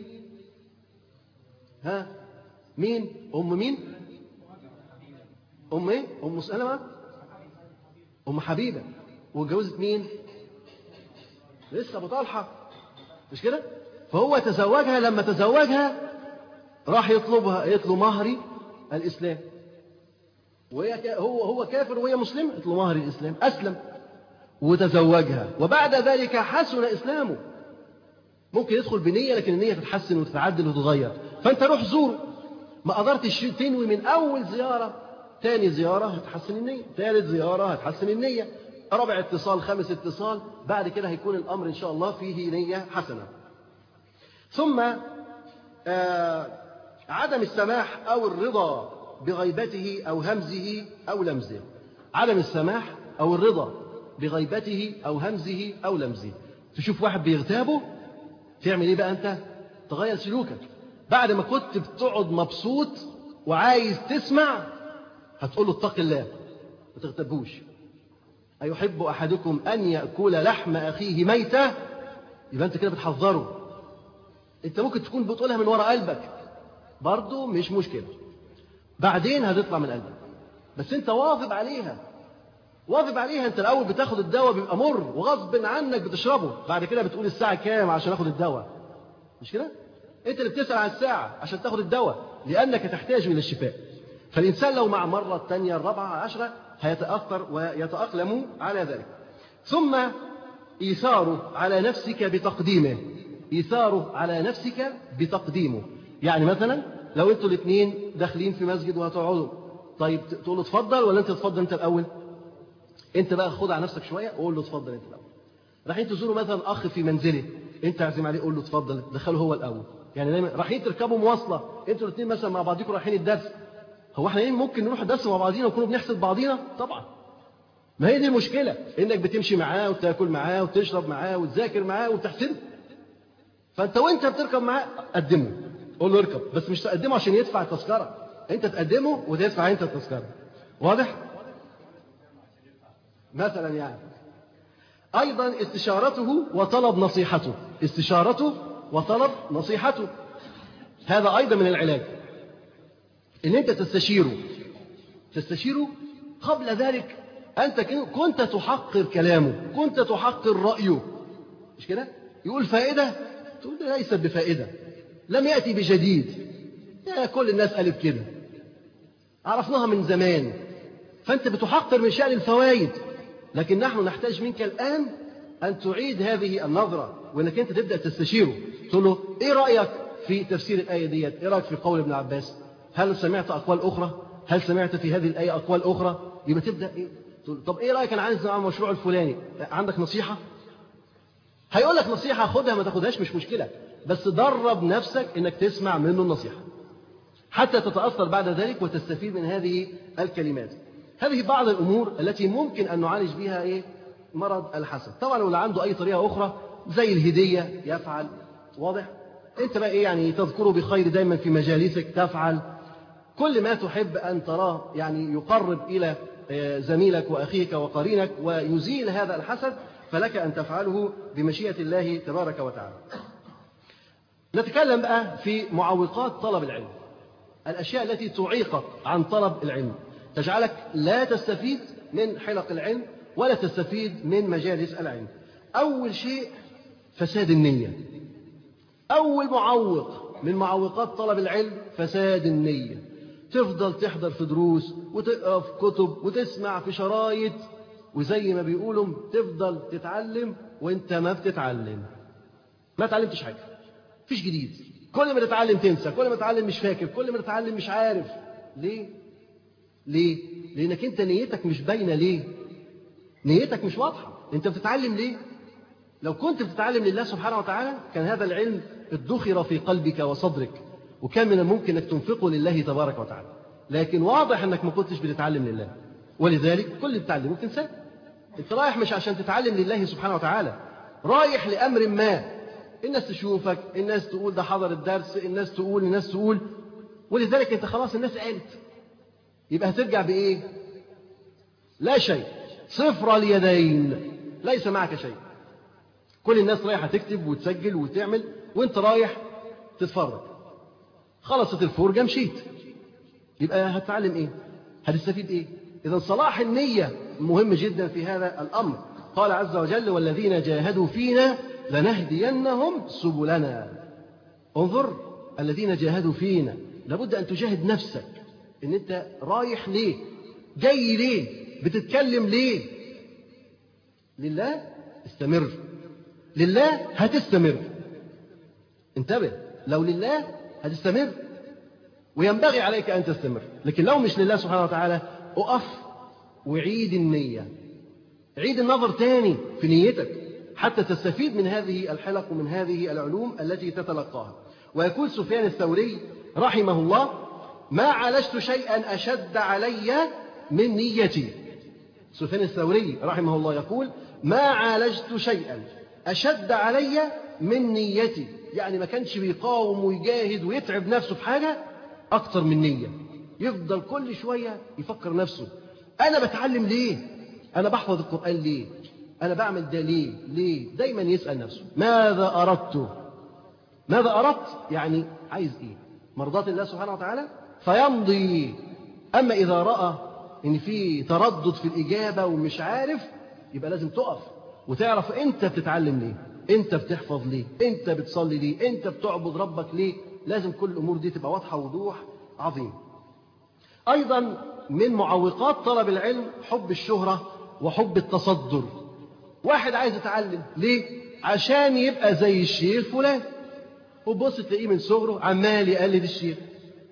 S2: ها؟ مين؟ أم مين؟ أم إيه؟ أم سلمة؟ أم حبيبة واتجوزت مين؟ لسه أبو طلحة مش كده؟ فهو تزوجها لما تزوجها راح يطلبها يطلب مهري الإسلام وهي هو هو كافر وهي مسلمة يطلب مهر الإسلام أسلم وتزوجها وبعد ذلك حسن إسلامه ممكن يدخل بنية لكن النية تتحسن وتتعدل وتتغير فأنت روح زوره ما قدرتش تنوي من أول زيارة تاني زيارة هتحسن النية ثالث زيارة هتحسن النية رابع اتصال خامس اتصال بعد كده هيكون الأمر إن شاء الله فيه نية حسنة ثم آه عدم السماح أو الرضا بغيبته أو همزه أو لمزه عدم السماح أو الرضا بغيبته أو همزه أو لمزه تشوف واحد بيغتابه تعمل إيه بقى أنت تغير سلوكك بعد ما كنت بتقعد مبسوط وعايز تسمع هتقول له اتق الله ما تغتبوش أيحب أحدكم أن يأكل لحم أخيه ميتة يبقى أنت كده بتحذره أنت ممكن تكون بتقولها من وراء قلبك برضه مش مشكلة بعدين هتطلع من قلبك بس أنت واظب عليها واظب عليها أنت الأول بتاخد الدواء بيبقى مر وغصب عنك بتشربه بعد كده بتقول الساعة كام عشان آخد الدواء مش كده؟ أنت اللي بتسأل عن الساعة عشان تاخد الدواء لأنك تحتاج إلى الشفاء فالإنسان لو مع مرة الثانية الرابعة عشرة هيتأثر ويتأقلم على ذلك ثم إيثاره على نفسك بتقديمه إيثاره على نفسك بتقديمه يعني مثلا لو انتوا الاثنين داخلين في مسجد وهتقعدوا طيب تقول له اتفضل ولا انت تتفضل انت الاول انت بقى خد على نفسك شويه وقول له اتفضل انت الاول رايحين تزوروا مثلا اخ في منزله انت عازم عليه قول له اتفضل دخله هو الاول يعني دايما رايحين تركبوا مواصله انتوا الاثنين مثلا مع بعضكم رايحين الدرس هو احنا ايه ممكن نروح الدرس مع بعضينا ونكونوا بنحسد بعضينا طبعا ما هي دي المشكله انك بتمشي معاه وتاكل معاه وتشرب معاه وتذاكر معاه وتحسده فانت وانت بتركب معاه قدمه قول له اركب بس مش تقدمه عشان يدفع التذكره انت تقدمه وتدفع انت التذكره واضح مثلا يعني ايضا استشارته وطلب نصيحته استشارته وطلب نصيحته هذا ايضا من العلاج ان انت تستشيره تستشيره قبل ذلك انت كنت تحقر كلامه كنت تحقر رايه مش كده يقول فائده تقول ليست بفائده لم ياتي بجديد يا كل الناس قالت كده عرفناها من زمان فانت بتحقر من شان الفوائد لكن نحن نحتاج منك الان ان تعيد هذه النظره وانك انت تبدا تستشيره تقول له ايه رايك في تفسير الايه ديت ايه رايك في قول ابن عباس هل سمعت اقوال اخرى هل سمعت في هذه الايه اقوال اخرى يبقى تبدا ايه تقول طب ايه رايك انا عايز اعمل المشروع الفلاني عندك نصيحه هيقول لك نصيحه خدها ما تاخدهاش مش مشكله بس درب نفسك انك تسمع منه النصيحه حتى تتاثر بعد ذلك وتستفيد من هذه الكلمات هذه بعض الامور التي ممكن ان نعالج بها ايه مرض الحسد طبعا لو عنده اي طريقه اخرى زي الهديه يفعل واضح انت بقى ايه يعني تذكره بخير دايما في مجالسك تفعل كل ما تحب ان تراه يعني يقرب الى زميلك واخيك وقرينك ويزيل هذا الحسد فلك ان تفعله بمشيئه الله تبارك وتعالى. نتكلم بقى في معوقات طلب العلم. الاشياء التي تعيقك عن طلب العلم تجعلك لا تستفيد من حلق العلم ولا تستفيد من مجالس العلم. اول شيء فساد النيه. اول معوق من معوقات طلب العلم فساد النيه. تفضل تحضر في دروس وتقرا في كتب وتسمع في شرايط وزي ما بيقولوا تفضل تتعلم وانت ما بتتعلم ما اتعلمتش حاجه مفيش جديد كل ما تتعلم تنسى كل ما تتعلم مش فاكر كل ما تتعلم مش عارف ليه ليه لانك انت نيتك مش باينه ليه نيتك مش واضحه انت بتتعلم ليه لو كنت بتتعلم لله سبحانه وتعالى كان هذا العلم ادخر في قلبك وصدرك وكان من الممكن انك تنفقه لله تبارك وتعالى لكن واضح انك ما كنتش بتتعلم لله ولذلك كل اللي بتتعلمه بتنساه انت رايح مش عشان تتعلم لله سبحانه وتعالى رايح لامر ما الناس تشوفك الناس تقول ده حضر الدرس الناس تقول الناس تقول ولذلك انت خلاص الناس قالت يبقى هترجع بايه لا شيء صفر اليدين ليس معك شيء كل الناس رايحه تكتب وتسجل وتعمل وانت رايح تتفرج خلصت الفرجه مشيت يبقى هتتعلم ايه هتستفيد ايه اذا صلاح النيه مهم جدا في هذا الامر قال عز وجل والذين جاهدوا فينا لنهدينهم سبلنا انظر الذين جاهدوا فينا لابد ان تجاهد نفسك ان انت رايح ليه جاي ليه بتتكلم ليه لله استمر لله هتستمر انتبه لو لله هتستمر وينبغي عليك أن تستمر لكن لو مش لله سبحانه وتعالى أقف وعيد النية عيد النظر تاني في نيتك حتى تستفيد من هذه الحلق ومن هذه العلوم التي تتلقاها ويقول سفيان الثوري رحمه الله ما عالجت شيئا أشد علي من نيتي سفيان الثوري رحمه الله يقول ما عالجت شيئا أشد علي من نيتي يعني ما كانش بيقاوم ويجاهد ويتعب نفسه في حاجة أكتر من نية يفضل كل شوية يفكر نفسه أنا بتعلم ليه أنا بحفظ القرآن ليه أنا بعمل ده ليه ليه دايما يسأل نفسه ماذا أردت ماذا أردت يعني عايز إيه مرضاة الله سبحانه وتعالى فيمضي أما إذا رأى إن في تردد في الإجابة ومش عارف يبقى لازم تقف وتعرف أنت بتتعلم ليه أنت بتحفظ ليه أنت بتصلي ليه أنت بتعبد ربك ليه لازم كل الأمور دي تبقى واضحة وضوح عظيم أيضا من معوقات طلب العلم حب الشهرة وحب التصدر واحد عايز يتعلم ليه عشان يبقى زي الشيخ فلان وبص تلاقيه من صغره عمال يقلد الشيخ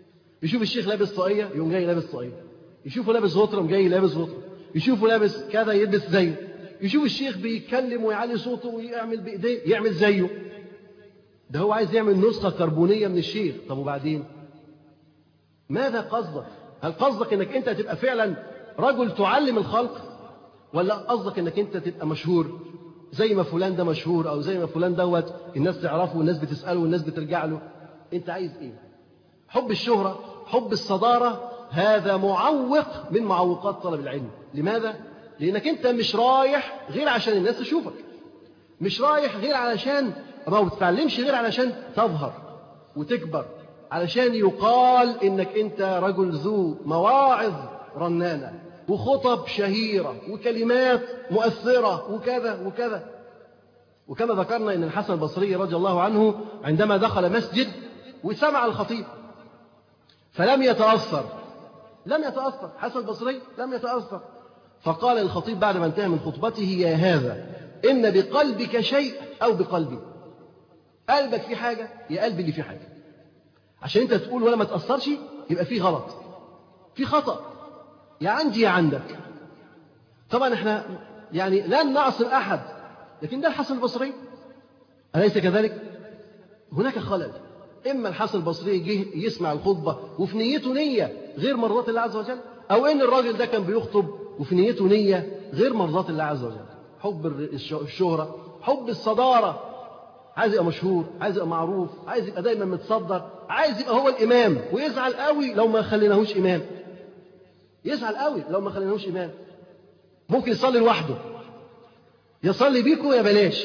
S2: يشوف الشيخ لابس طاقية يقوم جاي لابس طاقية يشوفه لابس غطرة يقوم جاي لابس غطرة يشوفه لابس كذا يلبس زيه يشوف الشيخ بيتكلم ويعلي صوته ويعمل بإيديه يعمل زيه ده هو عايز يعمل نسخة كربونية من الشيخ طب وبعدين ماذا قصدك هل قصدك انك انت تبقى فعلا رجل تعلم الخلق ولا قصدك انك انت تبقى مشهور زي ما فلان ده مشهور او زي ما فلان دوت الناس تعرفه والناس بتساله والناس بترجع له انت عايز ايه حب الشهره حب الصداره هذا معوق من معوقات طلب العلم لماذا لانك انت مش رايح غير عشان الناس تشوفك مش رايح غير علشان ما بتتعلمش غير علشان تظهر وتكبر علشان يقال انك انت رجل ذو مواعظ رنانه وخطب شهيره وكلمات مؤثره وكذا وكذا وكما ذكرنا ان الحسن البصري رضي الله عنه عندما دخل مسجد وسمع الخطيب فلم يتاثر لم يتاثر حسن البصري لم يتاثر فقال الخطيب بعد ما انتهى من خطبته يا هذا ان بقلبك شيء او بقلبي قلبك في حاجه يا قلبي اللي في حاجه عشان انت تقول ولا ما تاثرش يبقى في غلط في خطا يا عندي يا عندك طبعا احنا يعني لن نعصم احد لكن ده الحسن البصري اليس كذلك هناك خلل اما الحسن البصري جه يسمع الخطبه وفي نيته نيه غير مرضات الله عز وجل او ان الراجل ده كان بيخطب وفي نيته نيه غير مرضات الله عز وجل حب الشهره حب الصداره عايز يبقى مشهور عايز يبقى معروف عايز يبقى دايما متصدر عايز يبقى هو الامام ويزعل قوي لو ما خليناهوش امام يزعل قوي لو ما خليناهوش امام ممكن يصلي لوحده يصلي بيكم يا بلاش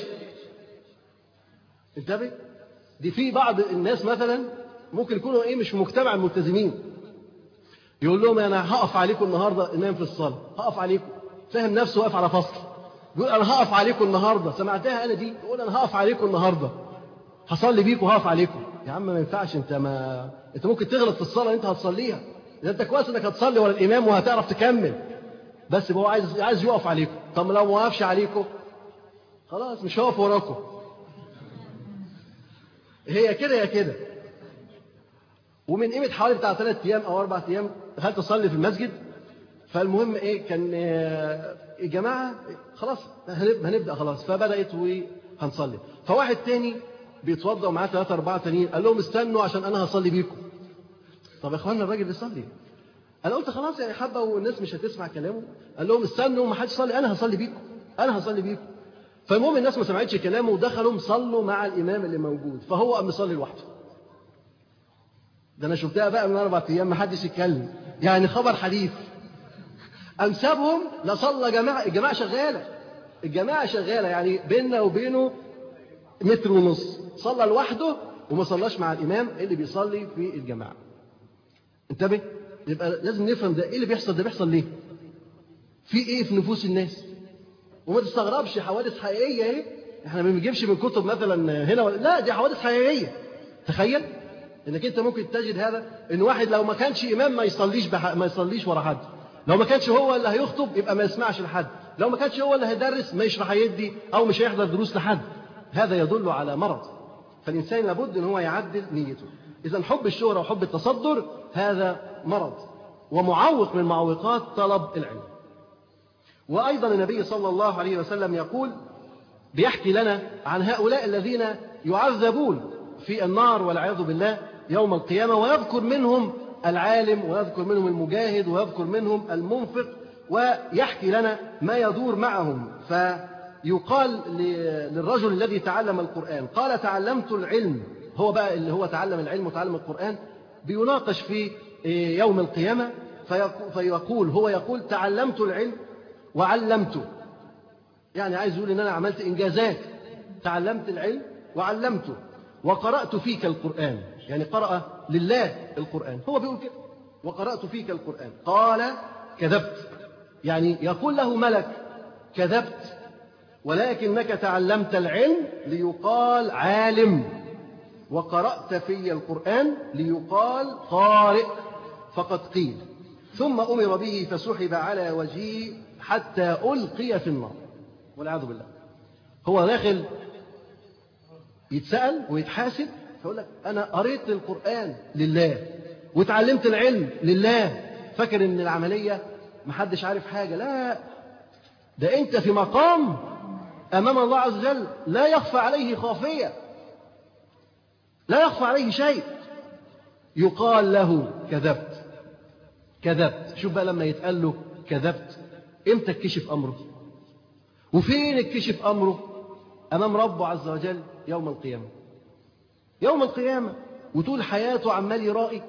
S2: انتبه دي في بعض الناس مثلا ممكن يكونوا ايه مش في مجتمع الملتزمين يقول لهم انا هقف عليكم النهارده امام في الصلاه هقف عليكم فاهم نفسه واقف على فصل يقول انا هقف عليكم النهارده سمعتها انا دي يقول انا هقف عليكم النهارده هصلي بيكم وهقف عليكم يا عم ما ينفعش انت ما انت ممكن تغلط في الصلاه انت هتصليها ده انت كويس انك هتصلي ورا الامام وهتعرف تكمل بس هو عايز عايز يقف عليكم طب لو ما وقفش عليكم خلاص مش هقف وراكم هي كده يا كده ومن قيمه حوالي بتاع ثلاث ايام او اربع ايام دخلت اصلي في المسجد فالمهم ايه كان الجماعه خلاص هنبدا خلاص فبدات وهنصلي فواحد تاني بيتوضا ومعاه ثلاثه اربعه تانيين قال لهم استنوا عشان انا هصلي بيكم طب يا اخوانا الراجل بيصلي انا قلت خلاص يعني حبه والناس مش هتسمع كلامه قال لهم استنوا ما حدش يصلي انا هصلي بيكم انا هصلي بيكم فالمهم الناس ما سمعتش كلامه ودخلوا صلوا مع الامام اللي موجود فهو قام مصلي لوحده ده انا شفتها بقى من اربع ايام ما حدش يتكلم يعني خبر حديث قام سابهم لا صلى جماعه الجماعه شغاله الجماعه شغاله يعني بيننا وبينه متر ونص صلى لوحده وما صلاش مع الامام اللي بيصلي في الجماعه انتبه يبقى لازم نفهم ده ايه اللي بيحصل ده بيحصل ليه في ايه في نفوس الناس وما تستغربش حوادث حقيقيه اهي احنا ما بنجيبش من كتب مثلا هنا ولا لا دي حوادث حقيقيه تخيل انك انت ممكن تجد هذا ان واحد لو ما كانش امام ما يصليش بح... ما يصليش ورا حد لو ما كانش هو اللي هيخطب يبقى ما يسمعش لحد لو ما كانش هو اللي هيدرس مش هيدي او مش هيحضر دروس لحد هذا يدل على مرض فالانسان لابد ان هو يعدل نيته اذا حب الشهره وحب التصدر هذا مرض ومعوق من معوقات طلب العلم وأيضا النبي صلى الله عليه وسلم يقول بيحكي لنا عن هؤلاء الذين يعذبون في النار والعياذ بالله يوم القيامة ويذكر منهم العالم ويذكر منهم المجاهد ويذكر منهم المنفق ويحكي لنا ما يدور معهم فيقال للرجل الذي تعلم القرآن قال تعلمت العلم هو بقى اللي هو تعلم العلم وتعلم القرآن بيناقش في يوم القيامة فيقول هو يقول تعلمت العلم وعلمته يعني عايز يقول ان انا عملت انجازات تعلمت العلم وعلمته وقرات فيك القران يعني قرا لله القران هو بيقول كده وقرات فيك القران قال كذبت يعني يقول له ملك كذبت ولكنك تعلمت العلم ليقال عالم وقرات في القران ليقال قارئ فقد قيل ثم امر به فسحب على وجهه حتى ألقي في النار والعياذ بالله هو داخل يتسأل ويتحاسب فيقول لك أنا قريت القرآن لله وتعلمت العلم لله فاكر ان العملية محدش عارف حاجة لا ده انت في مقام امام الله عز وجل لا يخفى عليه خافية لا يخفى عليه شيء يقال له كذبت كذبت شوف بقى لما يتقال له كذبت امتى اتكشف امره وفين اتكشف امره امام ربه عز وجل يوم القيامه يوم القيامه وطول حياته عمال يرائي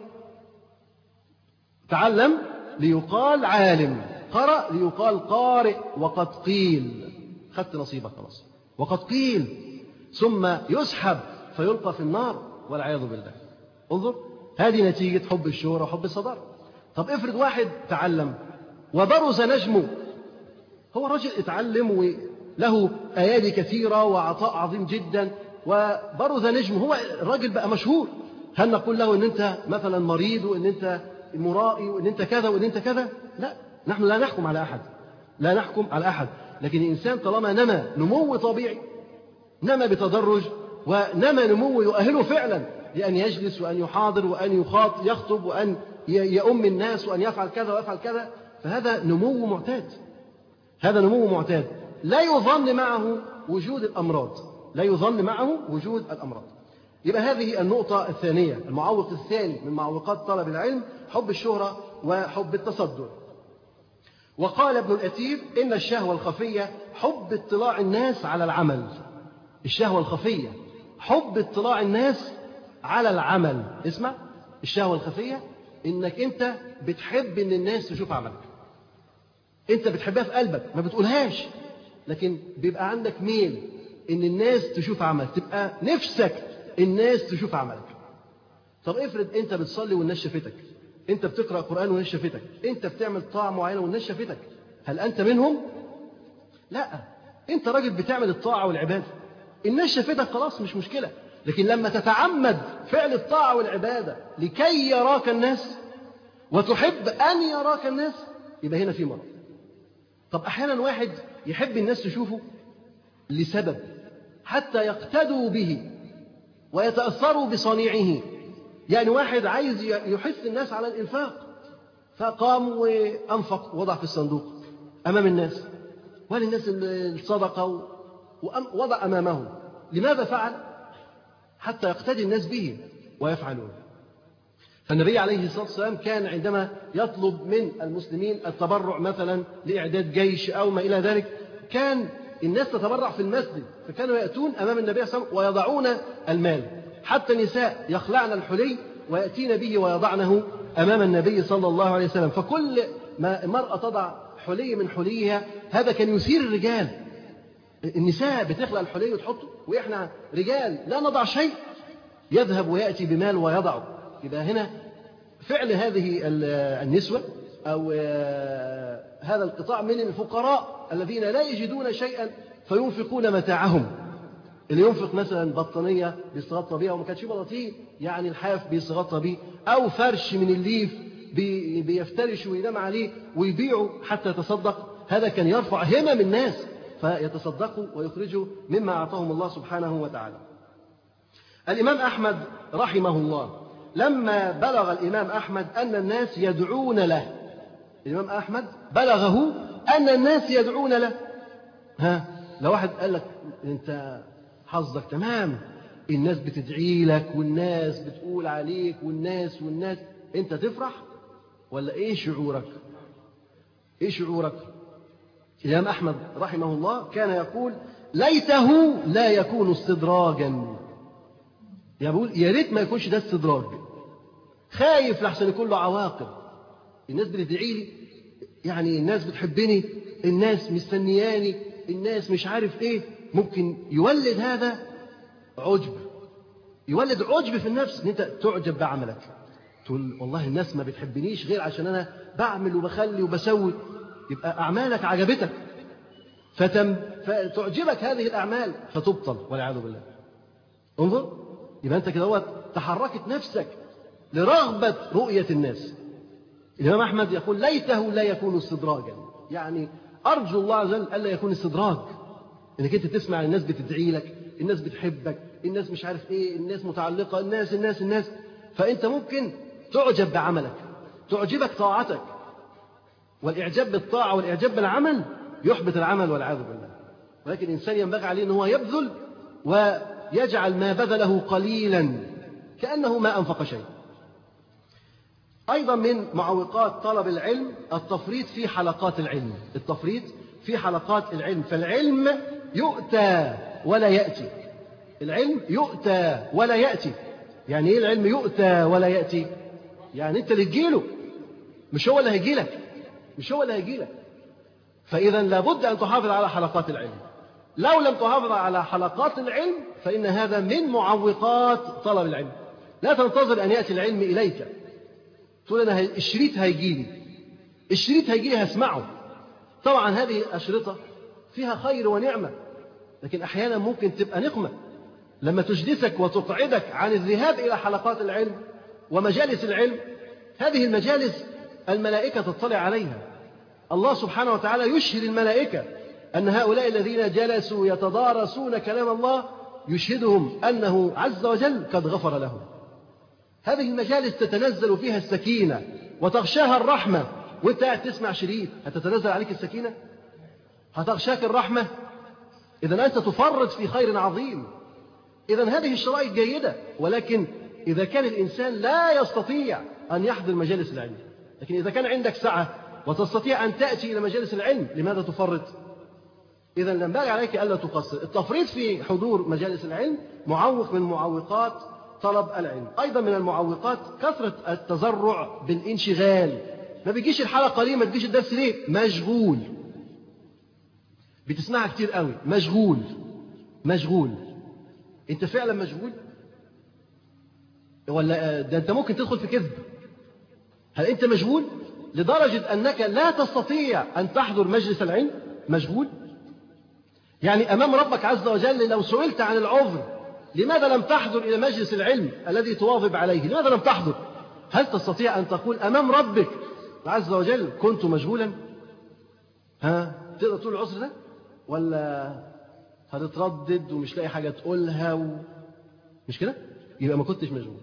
S2: تعلم ليقال عالم قرأ ليقال قارئ وقد قيل خدت نصيبك خلاص وقد قيل ثم يسحب فيلقى في النار والعياذ بالله انظر هذه نتيجة حب الشهرة وحب الصدارة طب افرض واحد تعلم وبرز نجمه هو رجل اتعلم وله أيادي كثيرة وعطاء عظيم جدا وبرز نجمه هو الراجل بقى مشهور هل نقول له ان انت مثلا مريض وان انت مرائي وان انت كذا وان انت كذا لا نحن لا نحكم على احد لا نحكم على احد لكن الانسان طالما نمى نمو طبيعي نمى بتدرج ونمى نمو يؤهله فعلا لأن يجلس وأن يحاضر وأن يخاط يخطب وأن يؤم الناس وأن يفعل كذا ويفعل كذا فهذا نمو معتاد هذا نمو معتاد لا يظن معه وجود الأمراض لا يظن معه وجود الأمراض يبقى هذه النقطة الثانية المعوق الثاني من معوقات طلب العلم حب الشهرة وحب التصدر وقال ابن الأثير إن الشهوة الخفية حب اطلاع الناس على العمل الشهوة الخفية حب اطلاع الناس على العمل اسمع الشهوة الخفية إنك أنت بتحب إن الناس تشوف عملك أنت بتحبها في قلبك ما بتقولهاش لكن بيبقى عندك ميل إن الناس تشوف عملك تبقى نفسك الناس تشوف عملك طب افرض أنت بتصلي والناس شافتك أنت بتقرأ قرآن والناس شافتك أنت بتعمل طاعة معينة والناس شافتك هل أنت منهم؟ لا أنت راجل بتعمل الطاعة والعبادة الناس شافتك خلاص مش مشكلة لكن لما تتعمد فعل الطاعة والعبادة لكي يراك الناس وتحب أن يراك الناس يبقى هنا في مرض طب أحيانا واحد يحب الناس تشوفه لسبب حتى يقتدوا به ويتأثروا بصنيعه يعني واحد عايز يحث الناس على الإنفاق فقام وأنفق وضع في الصندوق أمام الناس وللناس الصدقة ووضع أمامهم لماذا فعل؟ حتى يقتدي الناس به ويفعلون فالنبي عليه الصلاة والسلام كان عندما يطلب من المسلمين التبرع مثلا لإعداد جيش أو ما إلى ذلك كان الناس تتبرع في المسجد فكانوا يأتون أمام النبي صلى الله عليه وسلم ويضعون المال حتى النساء يخلعن الحلي ويأتين به ويضعنه أمام النبي صلى الله عليه وسلم فكل ما المرأة تضع حلي من حليها هذا كان يثير الرجال النساء بتخلع الحلي وتحطه وإحنا رجال لا نضع شيء يذهب ويأتي بمال ويضعه يبقى هنا فعل هذه النسوة أو هذا القطاع من الفقراء الذين لا يجدون شيئا فينفقون متاعهم اللي ينفق مثلا بطانية بيستغطى بيها وما كانش بطاطين يعني الحاف بيستغطى بيه أو فرش من الليف بيفترش وينام عليه ويبيعه حتى يتصدق هذا كان يرفع همم الناس فيتصدقوا ويخرجوا مما أعطاهم الله سبحانه وتعالى الإمام أحمد رحمه الله لما بلغ الإمام أحمد أن الناس يدعون له الإمام أحمد بلغه أن الناس يدعون له ها لو واحد قال لك أنت حظك تمام الناس بتدعي لك والناس بتقول عليك والناس والناس أنت تفرح ولا إيه شعورك إيه شعورك الإمام أحمد رحمه الله كان يقول ليته لا يكون استدراجا يقول يا ريت ما يكونش ده استدراج خايف لحسن يكون له عواقب الناس بتدعي لي يعني الناس بتحبني الناس مستنياني الناس مش عارف ايه ممكن يولد هذا عجب يولد عجب في النفس ان انت تعجب بعملك تقول والله الناس ما بتحبنيش غير عشان انا بعمل وبخلي وبسوي يبقى اعمالك عجبتك فتم فتعجبك هذه الاعمال فتبطل والعياذ بالله انظر يبقى انت كده تحركت نفسك لرغبة رؤية الناس الإمام أحمد يقول ليته لا يكون استدراجا يعني أرجو الله عز وجل ألا يكون استدراج إنك أنت تسمع الناس بتدعي لك الناس بتحبك الناس مش عارف إيه الناس متعلقة الناس الناس الناس فأنت ممكن تعجب بعملك تعجبك طاعتك والإعجاب بالطاعة والإعجاب بالعمل يحبط العمل والعياذ بالله ولكن الإنسان ينبغي عليه أن هو يبذل ويجعل ما بذله قليلا كأنه ما أنفق شيء أيضا من معوقات طلب العلم التفريط في حلقات العلم التفريط في حلقات العلم فالعلم يؤتى ولا يأتي العلم يؤتى ولا يأتي يعني إيه العلم يؤتى ولا يأتي يعني أنت اللي تجيله مش هو اللي هيجيلك مش هو اللي هيجيلك فإذا لابد أن تحافظ على حلقات العلم لو لم تحافظ على حلقات العلم فإن هذا من معوقات طلب العلم لا تنتظر أن يأتي العلم إليك تقول أنا الشريط هيجي لي الشريط هيجي لي هسمعه طبعا هذه أشرطة فيها خير ونعمة لكن أحيانا ممكن تبقى نقمة لما تجلسك وتقعدك عن الذهاب إلى حلقات العلم ومجالس العلم هذه المجالس الملائكة تطلع عليها الله سبحانه وتعالى يشهد الملائكة أن هؤلاء الذين جلسوا يتدارسون كلام الله يشهدهم أنه عز وجل قد غفر لهم هذه المجالس تتنزل فيها السكينة وتغشاها الرحمة وانت قاعد تسمع شريط هتتنزل عليك السكينة هتغشاك الرحمة إذا أنت تفرط في خير عظيم إذا هذه الشرائط جيدة ولكن إذا كان الإنسان لا يستطيع أن يحضر مجالس العلم لكن إذا كان عندك سعة وتستطيع أن تأتي إلى مجالس العلم لماذا تفرط إذا ينبغي عليك ألا تقصر التفريط في حضور مجالس العلم معوق من معوقات طلب العلم أيضا من المعوقات كثرة التزرع بالانشغال ما بيجيش الحلقة ليه ما تجيش الدرس ليه مشغول بتسمعها كتير قوي مشغول مشغول انت فعلا مشغول ولا ده انت ممكن تدخل في كذب هل انت مشغول لدرجة انك لا تستطيع ان تحضر مجلس العلم مشغول يعني امام ربك عز وجل لو سئلت عن العذر لماذا لم تحضر الى مجلس العلم الذي تواظب عليه لماذا لم تحضر هل تستطيع ان تقول امام ربك عز وجل كنت مشغولا ها تقدر تقول العذر ده ولا هتتردد ومش لاقي حاجة تقولها و... مش كده؟ يبقى ما كنتش مشغول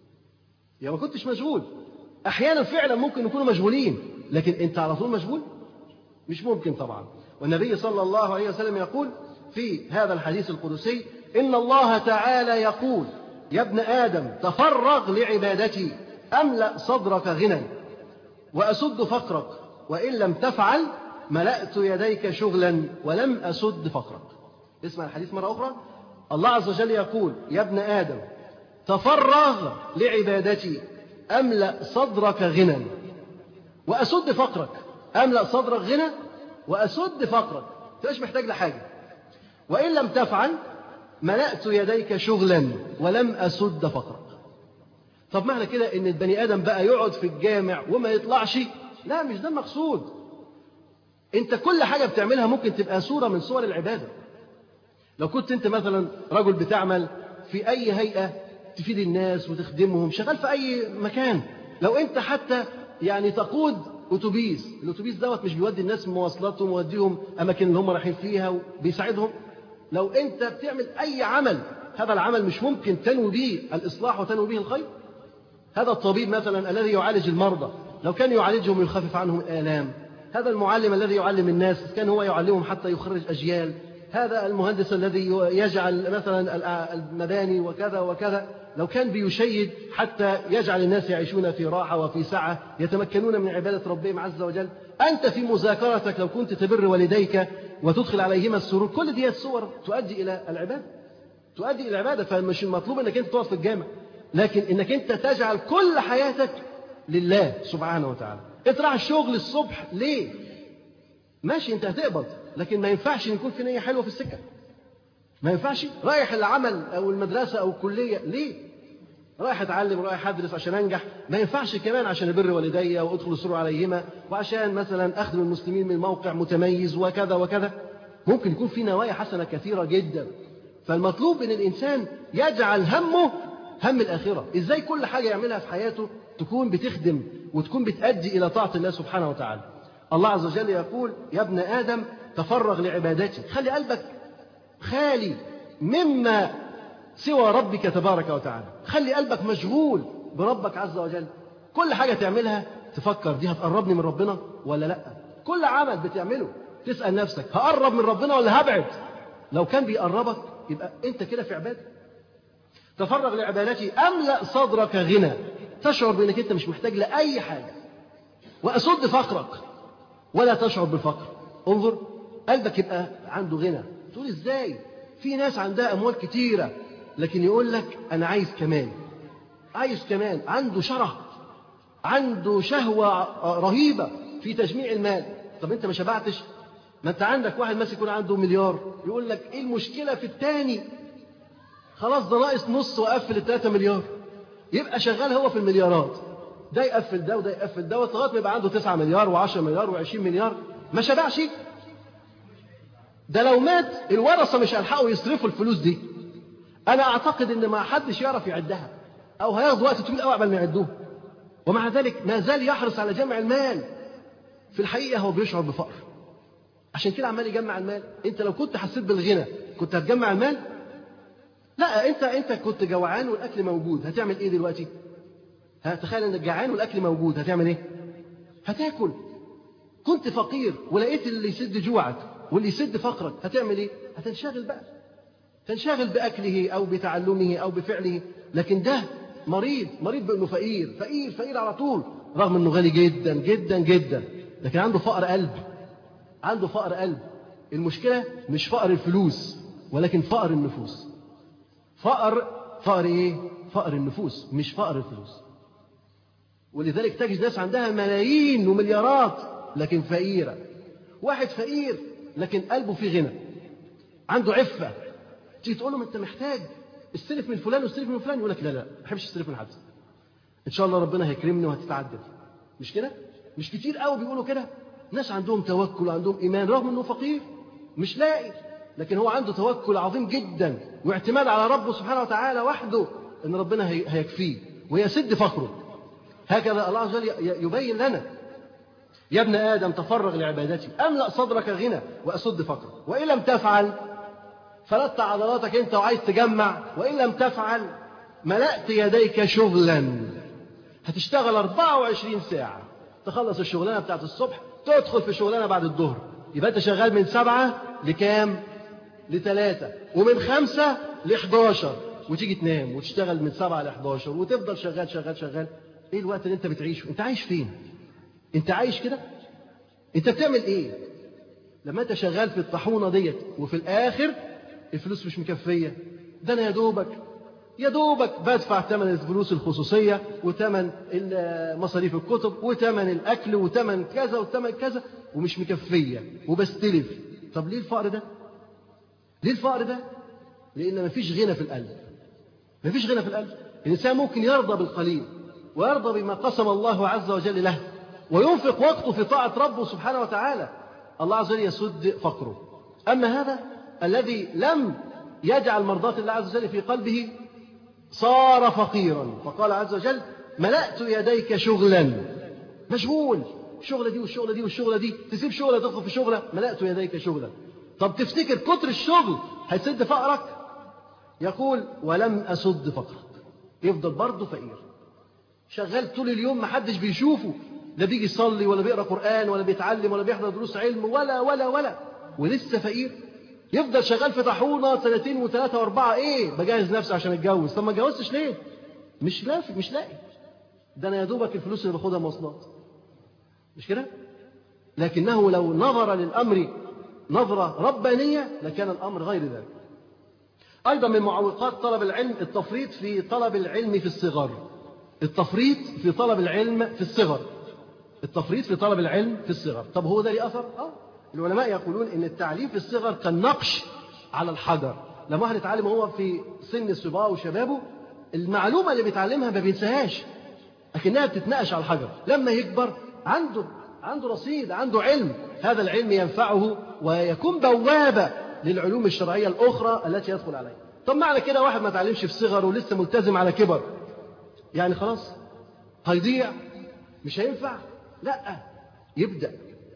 S2: يبقى ما كنتش مشغول أحيانا فعلا ممكن نكونوا مشغولين لكن أنت على طول مشغول مش ممكن طبعا والنبي صلى الله عليه وسلم يقول في هذا الحديث القدسي إن الله تعالى يقول يا ابن آدم تفرغ لعبادتي أملأ صدرك غنى وأسد فقرك وإن لم تفعل ملأت يديك شغلا ولم أسد فقرك اسمع الحديث مرة أخرى الله عز وجل يقول يا ابن آدم تفرغ لعبادتي أملأ صدرك غنى وأسد فقرك أملأ صدرك غنى وأسد فقرك أنت مش محتاج لحاجة وإن لم تفعل ملأت يديك شغلا ولم أسد فقرك طب معنى كده إن البني آدم بقى يقعد في الجامع وما يطلعش لا مش ده المقصود أنت كل حاجة بتعملها ممكن تبقى صورة من صور العبادة لو كنت أنت مثلا رجل بتعمل في أي هيئة تفيد الناس وتخدمهم شغال في أي مكان لو أنت حتى يعني تقود أتوبيس الأتوبيس دوت مش بيودي الناس مواصلاتهم ويوديهم أماكن اللي هم رايحين فيها وبيساعدهم لو أنت بتعمل أي عمل هذا العمل مش ممكن تنوي به الإصلاح وتنوي به الخير هذا الطبيب مثلا الذي يعالج المرضى لو كان يعالجهم ويخفف عنهم الآلام هذا المعلم الذي يعلم الناس كان هو يعلمهم حتى يخرج أجيال هذا المهندس الذي يجعل مثلا المباني وكذا وكذا لو كان بيشيد حتى يجعل الناس يعيشون في راحة وفي سعة يتمكنون من عبادة ربهم عز وجل أنت في مذاكرتك لو كنت تبر والديك وتدخل عليهما السرور كل دي الصور تؤدي إلى العبادة تؤدي إلى العبادة فمش المطلوب أنك أنت تقعد في الجامع لكن أنك أنت تجعل كل حياتك لله سبحانه وتعالى انت رايح الشغل الصبح ليه ماشي انت هتقبض لكن ما ينفعش يكون في نية حلوة في السكة ما ينفعش رايح العمل أو المدرسة أو الكلية ليه رايح أتعلم رايح أدرس عشان أنجح ما ينفعش كمان عشان أبر والدي وأدخل السرور عليهما وعشان مثلا أخدم المسلمين من موقع متميز وكذا وكذا ممكن يكون في نوايا حسنة كثيرة جدا فالمطلوب أن الإنسان يجعل همه هم الآخرة إزاي كل حاجة يعملها في حياته تكون بتخدم وتكون بتأدي إلى طاعة الله سبحانه وتعالى الله عز وجل يقول يا ابن آدم تفرغ لعبادتي خلي قلبك خالي مما سوى ربك تبارك وتعالى خلي قلبك مشغول بربك عز وجل كل حاجة تعملها تفكر دي هتقربني من ربنا ولا لا كل عمل بتعمله تسأل نفسك هقرب من ربنا ولا هبعد لو كان بيقربك يبقى انت كده في عبادة تفرغ لعبادتي أملأ صدرك غنى تشعر بأنك أنت مش محتاج لأي حاجة وأسد فقرك ولا تشعر بالفقر انظر قلبك يبقى عنده غنى تقول ازاي في ناس عندها أموال كتيرة لكن يقول لك أنا عايز كمان عايز كمان عنده شره عنده شهوة رهيبة في تجميع المال طب أنت ما شبعتش ما أنت عندك واحد ماسك يكون عنده مليار يقول لك إيه المشكلة في التاني خلاص ده ناقص نص وقفل التلاتة مليار يبقى شغال هو في المليارات ده يقفل ده وده يقفل ده لغايه ما يبقى عنده 9 مليار و10 مليار و20 مليار ما شبعش ده لو مات الورثه مش هيلحقوا يصرفوا الفلوس دي انا اعتقد ان ما حدش يعرف يعدها او هياخد وقت طويل قوي قبل ما يعدوها ومع ذلك ما زال يحرص على جمع المال في الحقيقه هو بيشعر بفقر عشان كده عمال يجمع المال انت لو كنت حسيت بالغنى كنت هتجمع المال لا انت انت كنت جوعان والاكل موجود هتعمل ايه دلوقتي تخيل انك جعان والاكل موجود هتعمل ايه هتاكل كنت فقير ولقيت اللي يسد جوعك واللي يسد فقرك هتعمل ايه هتنشغل بقى تنشغل باكله او بتعلمه او بفعله لكن ده مريض مريض بانه فقير فقير فقير على طول رغم انه غني جدا جدا جدا لكن عنده فقر قلب عنده فقر قلب المشكله مش فقر الفلوس ولكن فقر النفوس فقر فقر ايه فقر النفوس مش فقر الفلوس ولذلك تجد ناس عندها ملايين ومليارات لكن فقيرة واحد فقير لكن قلبه فيه غنى عنده عفة تيجي تقول له ما انت محتاج استلف من فلان واستلف من فلان يقول لك لا لا ما بحبش استلف من حد ان شاء الله ربنا هيكرمني وهتتعدل مش كده مش كتير قوي بيقولوا كده ناس عندهم توكل وعندهم ايمان رغم انه فقير مش لاقي لكن هو عنده توكل عظيم جدا واعتماد على ربه سبحانه وتعالى وحده ان ربنا هيكفيه ويسد فقره هكذا الله عز وجل يبين لنا يا ابن آدم تفرغ لعبادتي أملأ صدرك غنى وأسد فقرك وإن لم تفعل فلت عضلاتك أنت وعايز تجمع وإن لم تفعل ملأت يديك شغلا هتشتغل 24 ساعة تخلص الشغلانة بتاعت الصبح تدخل في شغلانة بعد الظهر يبقى أنت شغال من سبعة لكام؟ لثلاثة ومن خمسة لحداشر وتيجي تنام وتشتغل من سبعة لحداشر وتفضل شغال شغال شغال ايه الوقت اللي انت بتعيشه انت عايش فين انت عايش كده انت بتعمل ايه لما انت شغال في الطاحونه ديت وفي الاخر الفلوس مش مكفيه ده انا يا دوبك يا دوبك بدفع ثمن الفلوس الخصوصيه وثمن مصاريف الكتب وثمن الاكل وثمن كذا وثمن كذا ومش مكفيه وبستلف طب ليه الفقر ده ليه الفقر ده لان مفيش غنى في القلب مفيش غنى في القلب الانسان ممكن يرضى بالقليل ويرضى بما قسم الله عز وجل له وينفق وقته في طاعة ربه سبحانه وتعالى الله عز وجل يسد فقره أما هذا الذي لم يجعل مرضاة الله عز وجل في قلبه صار فقيرا فقال عز وجل ملأت يديك شغلا مشغول الشغلة دي والشغلة دي والشغلة دي تسيب شغلة تدخل في شغلة ملأت يديك شغلا طب تفتكر كتر الشغل هيسد فقرك يقول ولم أسد فقرك يفضل برضه فقير شغال طول اليوم ما حدش بيشوفه لا بيجي يصلي ولا بيقرا قران ولا بيتعلم ولا بيحضر دروس علم ولا ولا ولا ولسه فقير يفضل شغال في طاحونه سنتين وثلاثه واربعه ايه بجهز نفسي عشان اتجوز طب ما اتجوزتش ليه مش لاقي مش لاقي ده انا يا دوبك الفلوس اللي باخدها مواصلات مش كده لكنه لو نظر للامر نظره ربانيه لكان الامر غير ذلك ايضا من معوقات طلب العلم التفريط في طلب العلم في الصغر التفريط في طلب العلم في الصغر التفريط في طلب العلم في الصغر طب هو ده ليه أثر؟ آه العلماء يقولون إن التعليم في الصغر كالنقش على الحجر لما واحد يتعلم وهو في سن الصباه وشبابه المعلومة اللي بيتعلمها ما بينساهاش لكنها بتتناقش على الحجر لما يكبر عنده عنده رصيد عنده علم هذا العلم ينفعه ويكون بوابة للعلوم الشرعية الأخرى التي يدخل عليها طب معنى كده واحد ما تعلمش في صغر ولسه ملتزم على كبر يعني خلاص هيضيع مش هينفع لا يبدأ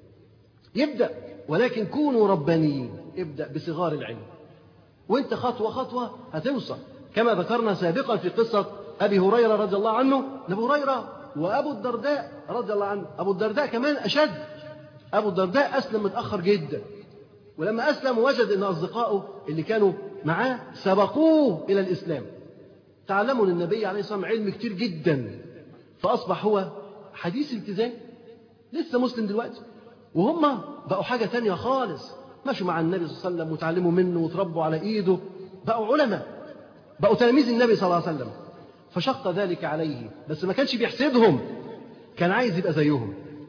S2: يبدأ ولكن كونوا ربانيين ابدأ بصغار العلم وانت خطوة خطوة هتوصل كما ذكرنا سابقا في قصة أبي هريرة رضي الله عنه أبو هريرة وأبو الدرداء رضي الله عنه أبو الدرداء كمان أشد أبو الدرداء أسلم متأخر جدا ولما أسلم وجد أن أصدقائه اللي كانوا معاه سبقوه إلى الإسلام تعلموا للنبي عليه الصلاة والسلام علم كتير جدا فأصبح هو حديث التزام لسه مسلم دلوقتي وهم بقوا حاجة تانية خالص مشوا مع النبي صلى الله عليه وسلم وتعلموا منه وتربوا على إيده بقوا علماء بقوا تلاميذ النبي صلى الله عليه وسلم فشق ذلك عليه بس ما كانش بيحسدهم كان عايز يبقى زيهم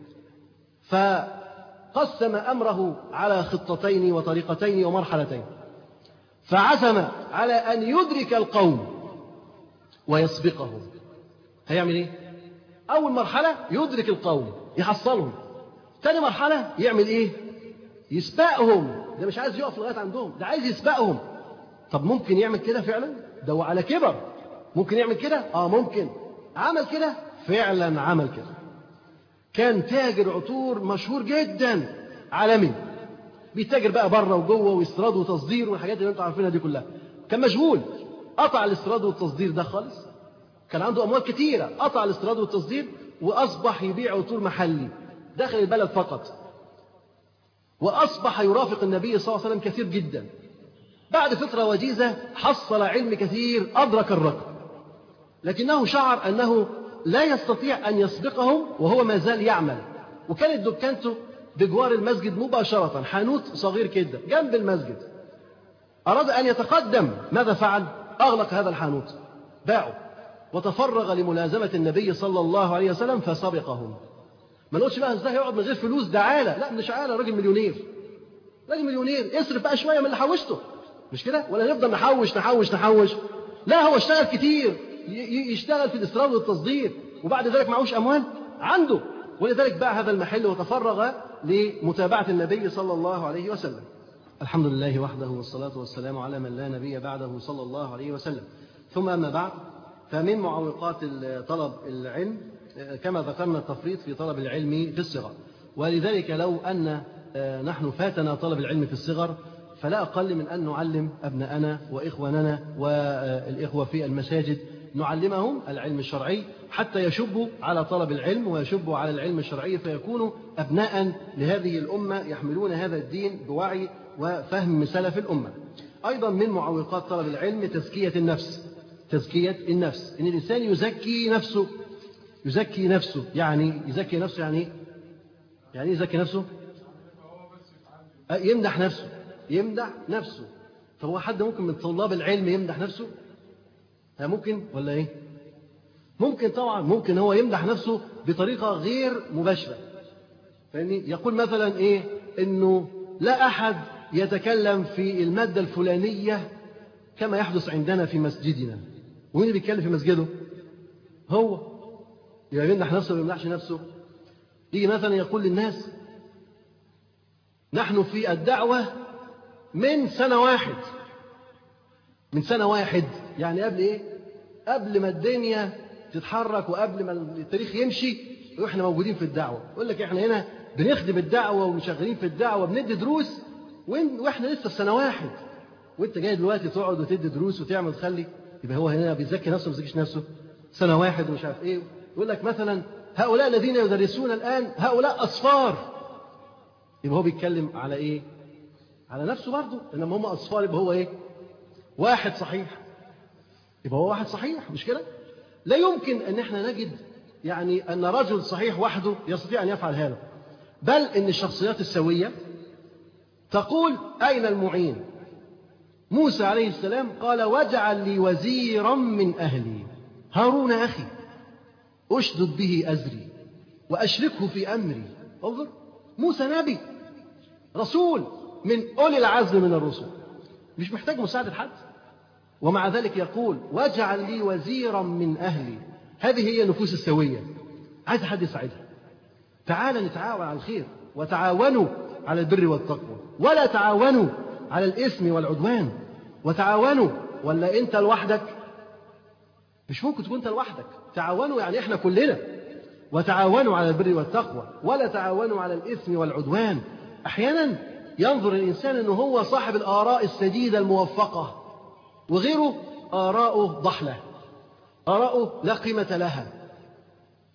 S2: فقسم أمره على خطتين وطريقتين ومرحلتين فعزم على أن يدرك القوم ويسبقهم هيعمل ايه اول مرحله يدرك القوم يحصلهم تاني مرحله يعمل ايه يسبقهم ده مش عايز يقف لغايه عندهم ده عايز يسبقهم طب ممكن يعمل كده فعلا ده هو على كبر ممكن يعمل كده اه ممكن عمل كده فعلا عمل كده كان تاجر عطور مشهور جدا عالمي بيتاجر بقى بره وجوه واستيراد وتصدير والحاجات اللي انتم عارفينها دي كلها كان مشغول قطع الاستيراد والتصدير ده خالص كان عنده اموال كتيره قطع الاستيراد والتصدير واصبح يبيع عطور محلي داخل البلد فقط واصبح يرافق النبي صلى الله عليه وسلم كثير جدا بعد فتره وجيزه حصل علم كثير ادرك الرقم لكنه شعر انه لا يستطيع ان يسبقهم وهو ما زال يعمل وكانت دكانته بجوار المسجد مباشره حانوت صغير كده جنب المسجد اراد ان يتقدم ماذا فعل أغلق هذا الحانوت باعوا وتفرغ لملازمة النبي صلى الله عليه وسلم فسبقهم ما نقولش بقى ازاي يقعد من غير فلوس ده عالة لا مش عالة راجل مليونير راجل مليونير اصرف بقى شوية من اللي حوشته مش كده ولا نفضل نحوش نحوش نحوش لا هو اشتغل كتير يشتغل في الاستيراد والتصدير وبعد ذلك معهوش أموال عنده ولذلك باع هذا المحل وتفرغ لمتابعة النبي صلى الله عليه وسلم الحمد لله وحده والصلاة والسلام على من لا نبي بعده صلى الله عليه وسلم ثم أما بعد فمن معوقات طلب العلم كما ذكرنا التفريط في طلب العلم في الصغر ولذلك لو أن نحن فاتنا طلب العلم في الصغر فلا أقل من أن نعلم أبناءنا وإخواننا والإخوة في المساجد نعلمهم العلم الشرعي حتى يشبوا على طلب العلم ويشبوا على العلم الشرعي فيكونوا أبناء لهذه الأمة يحملون هذا الدين بوعي وفهم سلف الأمة أيضا من معوقات طلب العلم تزكية النفس تزكية النفس إن الإنسان يزكي نفسه يزكي نفسه يعني يزكي نفسه يعني إيه؟ يعني يزكي نفسه يمدح نفسه يمدح نفسه فهو حد ممكن من طلاب العلم يمدح نفسه ها ممكن ولا ايه ممكن طبعا ممكن هو يمدح نفسه بطريقة غير مباشرة فاهمني يقول مثلا ايه انه لا احد يتكلم في المادة الفلانية كما يحدث عندنا في مسجدنا ومين اللي بيتكلم في مسجده هو يبقى يمدح نفسه ولا يمدحش نفسه يجي مثلا يقول للناس نحن في الدعوة من سنة واحد من سنة واحد يعني قبل ايه قبل ما الدنيا تتحرك وقبل ما التاريخ يمشي واحنا موجودين في الدعوة يقول لك احنا هنا بنخدم الدعوة ومشغلين في الدعوة بندي دروس واحنا لسه في سنة واحد وانت جاي دلوقتي تقعد وتدي دروس وتعمل تخلي يبقى هو هنا بيزكي نفسه ما بيزكيش نفسه سنة واحد ومش عارف ايه يقول لك مثلا هؤلاء الذين يدرسون الآن هؤلاء أصفار يبقى هو بيتكلم على ايه على نفسه برضه انما هم أصفار يبقى هو ايه واحد صحيح يبقى هو واحد صحيح مش كده لا يمكن ان احنا نجد يعني ان رجل صحيح وحده يستطيع ان يفعل هذا بل ان الشخصيات السويه تقول اين المعين موسى عليه السلام قال واجعل لي وزيرا من اهلي هارون اخي اشدد به ازري واشركه في امري انظر موسى نبي رسول من اولي العزم من الرسل مش محتاج مساعده حد ومع ذلك يقول واجعل لي وزيرا من أهلي هذه هي النفوس السوية عايز حد يساعدها تعال نتعاون على الخير وتعاونوا على البر والتقوى ولا تعاونوا على الإثم والعدوان وتعاونوا ولا أنت لوحدك مش ممكن تكون أنت لوحدك تعاونوا يعني إحنا كلنا وتعاونوا على البر والتقوى ولا تعاونوا على الإثم والعدوان أحيانا ينظر الإنسان أنه هو صاحب الآراء السديدة الموفقة وغيره آراؤه ضحلة آراؤه لا قيمة لها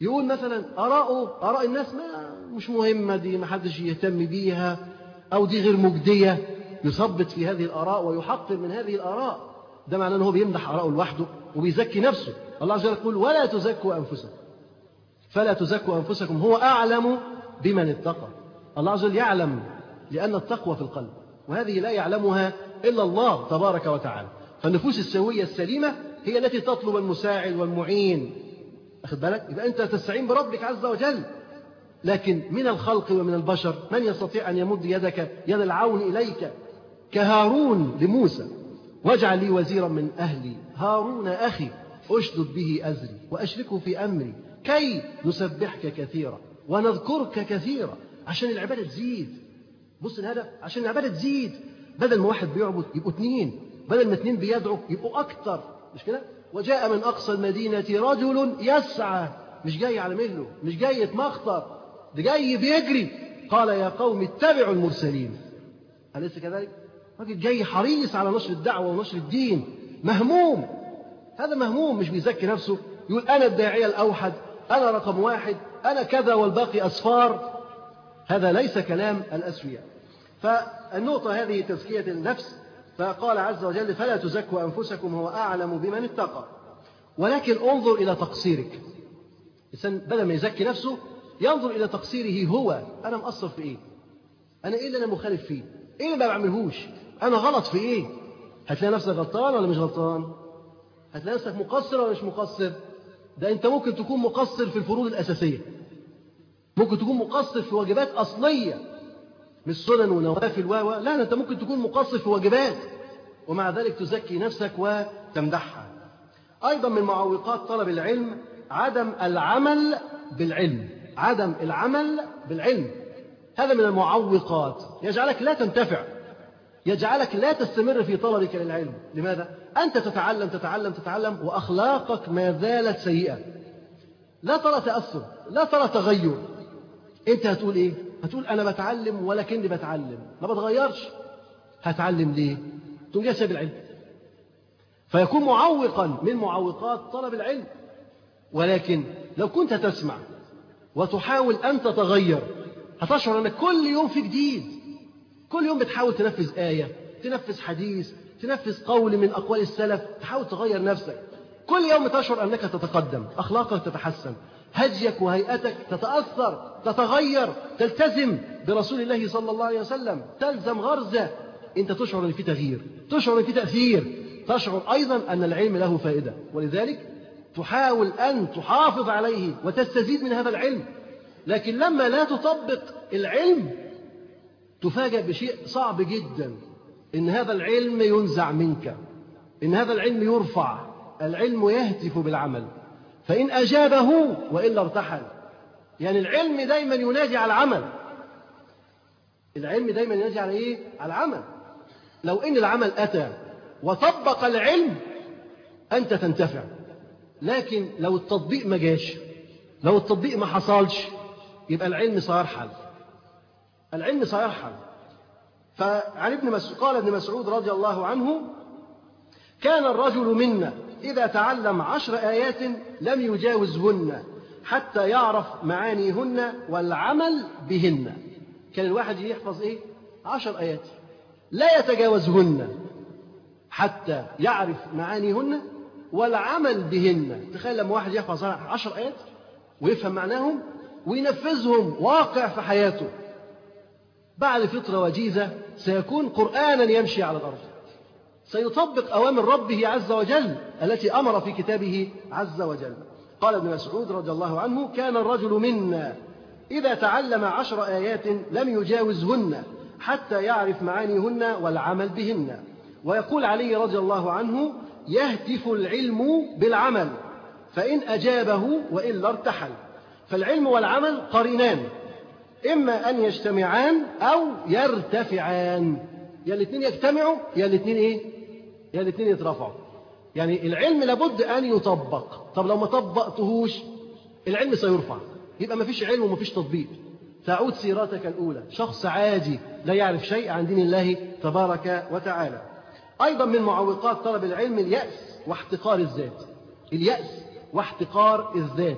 S2: يقول مثلا آراءه آراء الناس ما مش مهمة دي ما حدش يهتم بيها أو دي غير مجدية يثبت في هذه الآراء ويحقر من هذه الآراء ده معناه أنه بيمدح آراءه لوحده وبيزكي نفسه الله عز وجل يقول ولا تزكوا أنفسكم فلا تزكوا أنفسكم هو أعلم بمن اتقى الله عز وجل يعلم لأن التقوى في القلب وهذه لا يعلمها إلا الله تبارك وتعالى فالنفوس السوية السليمة هي التي تطلب المساعد والمعين أخذ بالك يبقى أنت تستعين بربك عز وجل لكن من الخلق ومن البشر من يستطيع أن يمد يدك يد العون إليك كهارون لموسى واجعل لي وزيرا من أهلي هارون أخي أشدد به أزري وأشركه في أمري كي نسبحك كثيرا ونذكرك كثيرا عشان العبادة تزيد بص الهدف عشان العبادة تزيد بدل ما واحد بيعبد يبقوا اثنين بدل ما اثنين بيدعوا يبقوا أكثر مش كده وجاء من أقصى المدينة رجل يسعى مش جاي على مهله مش جاي يتمخطر ده جاي بيجري قال يا قوم اتبعوا المرسلين أليس كذلك؟ راجل جاي حريص على نشر الدعوة ونشر الدين مهموم هذا مهموم مش بيزكي نفسه يقول أنا الداعية الأوحد أنا رقم واحد أنا كذا والباقي أصفار هذا ليس كلام الأسوياء فالنقطة هذه تزكية النفس فقال عز وجل فلا تزكوا أنفسكم هو أعلم بمن اتقى ولكن انظر إلى تقصيرك الإنسان بدل ما يزكي نفسه ينظر إلى تقصيره هو أنا مقصر في إيه أنا إيه اللي أنا مخالف فيه إيه اللي ما بعملهوش أنا غلط في إيه هتلاقي نفسك غلطان ولا مش غلطان هتلاقي نفسك مقصر ولا مش مقصر ده أنت ممكن تكون مقصر في الفروض الأساسية ممكن تكون مقصر في واجبات أصلية مش سنن ونوافل و لا أنت ممكن تكون مقصر في واجبات ومع ذلك تزكي نفسك وتمدحها أيضا من معوقات طلب العلم عدم العمل بالعلم عدم العمل بالعلم هذا من المعوقات يجعلك لا تنتفع يجعلك لا تستمر في طلبك للعلم لماذا؟ أنت تتعلم تتعلم تتعلم وأخلاقك ما زالت سيئة لا ترى تأثر لا ترى تغير أنت هتقول إيه؟ هتقول أنا بتعلم ولكني بتعلم ما بتغيرش هتعلم ليه؟ تقول يا سيد العلم فيكون معوقا من معوقات طلب العلم ولكن لو كنت تسمع وتحاول أن تتغير هتشعر أنك كل يوم في جديد كل يوم بتحاول تنفذ آية تنفذ حديث تنفذ قول من أقوال السلف تحاول تغير نفسك كل يوم تشعر أنك تتقدم أخلاقك تتحسن هديك وهيئتك تتأثر تتغير تلتزم برسول الله صلى الله عليه وسلم تلزم غرزة أنت تشعر أن في تغيير تشعر أن في تأثير تشعر أيضا أن العلم له فائدة ولذلك تحاول أن تحافظ عليه وتستزيد من هذا العلم لكن لما لا تطبق العلم تفاجأ بشيء صعب جدا إن هذا العلم ينزع منك إن هذا العلم يرفع العلم يهتف بالعمل فإن أجابه وإلا ارتحل يعني العلم دايما ينادي على العمل العلم دايما ينادي على إيه؟ على العمل لو إن العمل أتى وطبق العلم أنت تنتفع لكن لو التطبيق ما جاش لو التطبيق ما حصلش يبقى العلم سيرحل العلم سيرحل فعن ابن مسعود قال ابن مسعود رضي الله عنه كان الرجل منا إذا تعلم عشر آيات لم يجاوزهن حتى يعرف معانيهن والعمل بهن كان الواحد يحفظ إيه عشر آيات لا يتجاوزهن حتى يعرف معانيهن والعمل بهن تخيل لما واحد يحفظ عشر آيات ويفهم معناهم وينفذهم واقع في حياته بعد فترة وجيزة سيكون قرآنا يمشي على الأرض سيطبق أوامر ربه عز وجل التي أمر في كتابه عز وجل قال ابن مسعود رضي الله عنه كان الرجل منا إذا تعلم عشر آيات لم يجاوزهن حتى يعرف معانيهن والعمل بهن ويقول علي رضي الله عنه يهتف العلم بالعمل فإن أجابه وإلا ارتحل فالعلم والعمل قرينان إما أن يجتمعان أو يرتفعان يا الاثنين يجتمعوا يا الاثنين إيه؟ يا الاثنين يترفعوا يعني العلم لابد أن يطبق طب لو ما طبقتهوش العلم سيرفع يبقى ما فيش علم وما فيش تطبيق تعود سيرتك الأولى شخص عادي لا يعرف شيء عن دين الله تبارك وتعالى أيضا من معوقات طلب العلم اليأس واحتقار الذات اليأس واحتقار الذات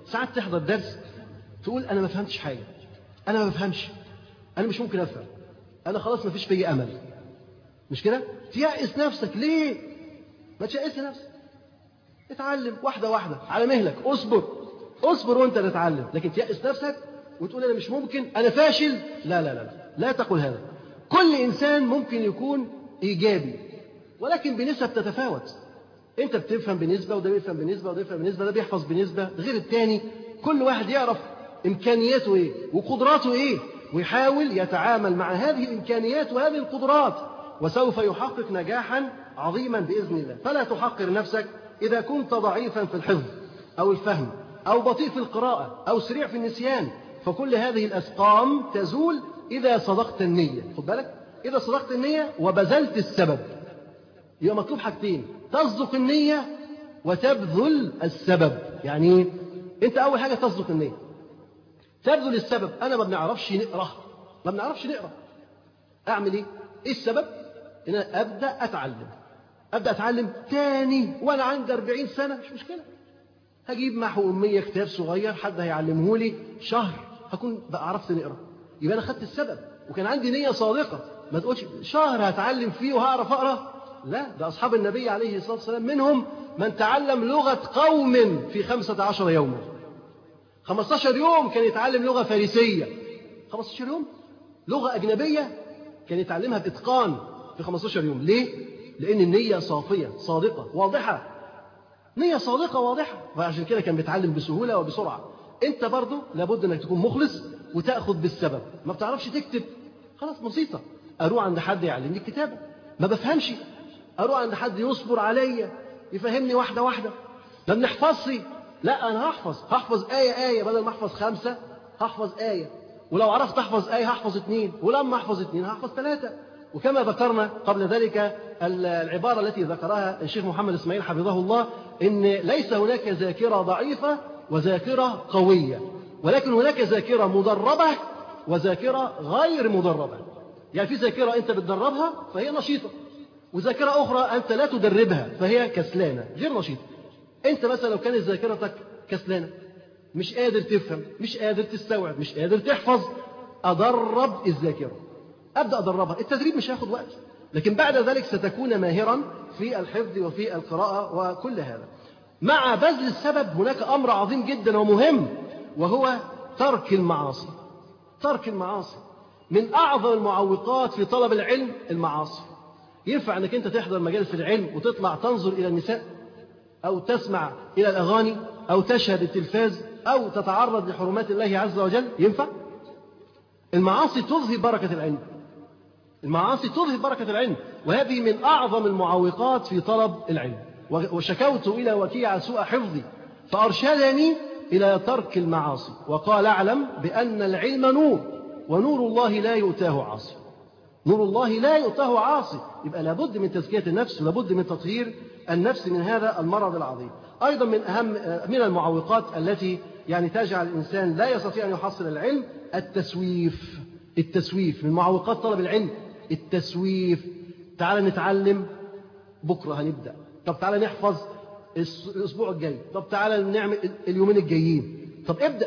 S2: ساعات تحضر درس تقول أنا ما فهمتش حاجة أنا ما بفهمش أنا مش ممكن أفهم أنا خلاص ما فيش فيا أمل مش كده؟ تيأس نفسك ليه؟ ما تيأس نفسك اتعلم واحدة واحدة على مهلك اصبر اصبر وانت تتعلم لكن تيأس نفسك وتقول أنا مش ممكن أنا فاشل لا لا لا لا, لا تقل هذا كل إنسان ممكن يكون إيجابي ولكن بنسب تتفاوت أنت بتفهم بنسبة وده بيفهم بنسبة وده بيفهم بنسبة ده بيحفظ بنسبة غير التاني كل واحد يعرف إمكانياته إيه وقدراته إيه ويحاول يتعامل مع هذه الإمكانيات وهذه القدرات وسوف يحقق نجاحا عظيما بإذن الله فلا تحقر نفسك إذا كنت ضعيفا في الحفظ أو الفهم أو بطيء في القراءة أو سريع في النسيان فكل هذه الأسقام تزول إذا صدقت النية خد بالك إذا صدقت النية وبذلت السبب يبقى مطلوب حاجتين تصدق النية وتبذل السبب يعني إيه؟ أنت أول حاجة تصدق النية تبذل السبب أنا ما بنعرفش نقرأ ما بنعرفش نقرأ أعمل إيه؟ إيه السبب؟ إن أنا أبدأ أتعلم أبدأ أتعلم تاني وأنا عندي 40 سنة مش مشكلة هجيب محو أمية كتاب صغير حد هيعلمه لي شهر هكون بقى عرفت نقرأ يبقى أنا خدت السبب وكان عندي نية صادقة ما تقولش شهر هتعلم فيه وهعرف أقرأ لا ده أصحاب النبي عليه الصلاة والسلام منهم من تعلم لغة قوم في خمسة عشر يوما 15 يوم كان يتعلم لغة فارسية 15 يوم لغة أجنبية كان يتعلمها بإتقان في 15 يوم ليه؟ لأن النية صافية صادقة واضحة نية صادقة واضحة فعشان كده كان بيتعلم بسهولة وبسرعة أنت برضو لابد أنك تكون مخلص وتأخذ بالسبب ما بتعرفش تكتب خلاص بسيطة أروح عند حد يعلمني الكتابة ما بفهمش أروح عند حد يصبر عليا يفهمني واحدة واحدة ما بنحفظش لا أنا هحفظ هحفظ آية آية بدل ما أحفظ خمسة هحفظ آية ولو عرفت أحفظ آية هحفظ اثنين ولما أحفظ اثنين هحفظ ثلاثة وكما ذكرنا قبل ذلك العبارة التي ذكرها الشيخ محمد إسماعيل حفظه الله إن ليس هناك ذاكرة ضعيفة وذاكرة قوية ولكن هناك ذاكرة مدربة وذاكرة غير مدربة يعني في ذاكرة أنت بتدربها فهي نشيطة وذاكرة أخرى أنت لا تدربها فهي كسلانة غير نشيطة أنت مثلا لو كانت ذاكرتك كسلانة مش قادر تفهم مش قادر تستوعب مش قادر تحفظ أدرب الذاكرة أبدأ أدربها التدريب مش هياخد وقت لكن بعد ذلك ستكون ماهرا في الحفظ وفي القراءة وكل هذا مع بذل السبب هناك أمر عظيم جدا ومهم وهو ترك المعاصي ترك المعاصي من أعظم المعوقات في طلب العلم المعاصي ينفع أنك أنت تحضر مجالس العلم وتطلع تنظر إلى النساء أو تسمع إلى الأغاني أو تشهد التلفاز أو تتعرض لحرمات الله عز وجل ينفع المعاصي تظهر بركة العلم المعاصي تظهر بركة العلم وهذه من أعظم المعوقات في طلب العلم وشكوت إلى وكيع سوء حفظي فأرشدني إلى ترك المعاصي وقال أعلم بأن العلم نور ونور الله لا يؤتاه عاصي نور الله لا يؤتاه عاصي يبقى لابد من تزكية النفس ولابد من تطهير النفس من هذا المرض العظيم أيضا من أهم من المعوقات التي يعني تجعل الإنسان لا يستطيع أن يحصل العلم التسويف التسويف من معوقات طلب العلم التسويف تعال نتعلم بكرة هنبدأ طب تعال نحفظ الأسبوع الجاي طب تعال نعمل اليومين الجايين طب ابدأ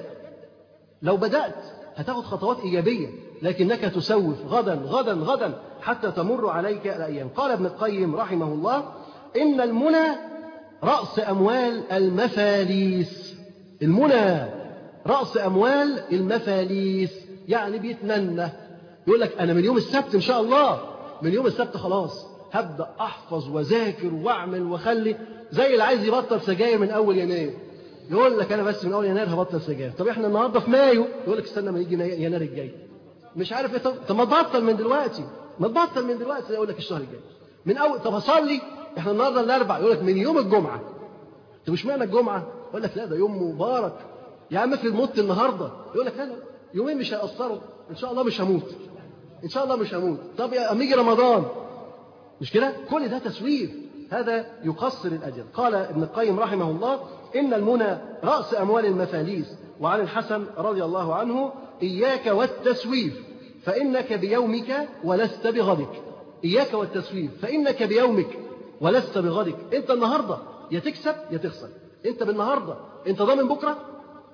S2: لو بدأت هتاخد خطوات إيجابية لكنك تسوف غدا غدا غدا حتى تمر عليك الأيام قال ابن القيم رحمه الله إن المنى رأس أموال المفاليس المنى رأس أموال المفاليس يعني بيتمنى يقول لك أنا من يوم السبت إن شاء الله من يوم السبت خلاص هبدأ أحفظ وذاكر وأعمل وأخلي زي اللي عايز يبطل سجاير من أول يناير يقول لك أنا بس من أول يناير هبطل سجاير طب إحنا النهاردة في مايو يقول لك استنى ما يجي يناير الجاي مش عارف إيه طب ما تبطل من دلوقتي ما تبطل من دلوقتي يقول لك الشهر الجاي من أول طب أصلي إحنا النهاردة الأربع يقول لك من يوم الجمعة طب اشمعنى الجمعة؟ يقول لك لا ده يوم مبارك يا عم افرض مت النهارده يقول لك لا لا يومين مش هيأثروا إن شاء الله مش هموت إن شاء الله مش هموت طب يا أما يجي رمضان مش كده كل ده تسويف هذا يقصر الأجل قال ابن القيم رحمه الله إن المنى رأس أموال المفاليس وعن الحسن رضي الله عنه إياك والتسويف فإنك بيومك ولست بغدك إياك والتسويف فإنك بيومك ولست بغدك أنت النهاردة يا تكسب يا تخسر أنت بالنهاردة أنت ضامن بكرة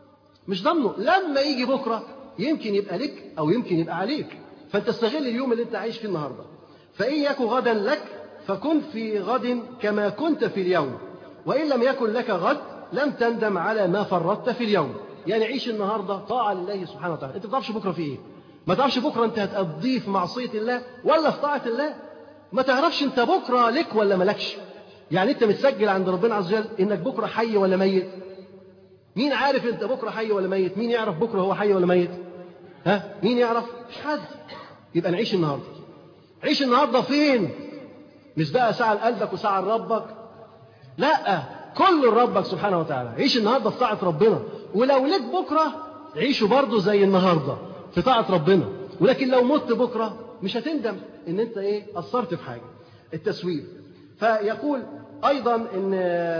S2: مش ضامنه لما يجي بكرة يمكن يبقى لك أو يمكن يبقى عليك فأنت استغل اليوم اللي أنت عايش فيه النهاردة فإن يكن غدا لك فكن في غد كما كنت في اليوم وإن لم يكن لك غد لم تندم على ما فرطت في اليوم يعني عيش النهاردة طاعة لله سبحانه وتعالى أنت ما تعرفش بكرة في إيه ما تعرفش بكرة أنت هتقضيه في معصية الله ولا في طاعة الله ما تعرفش أنت بكرة لك ولا ملكش يعني أنت متسجل عند ربنا عز وجل إنك بكرة حي ولا ميت مين عارف أنت بكرة حي ولا ميت مين يعرف بكرة هو حي ولا ميت ها مين يعرف مش حد يبقى نعيش النهاردة عيش النهاردة فين مش بقى ساعة لقلبك وساعة لربك لا كل ربك سبحانه وتعالى عيش النهارده في طاعة ربنا ولو لك بكرة عيشه برضه زي النهارده في طاعة ربنا ولكن لو مت بكرة مش هتندم ان انت ايه قصرت في حاجة التسويف فيقول ايضا ان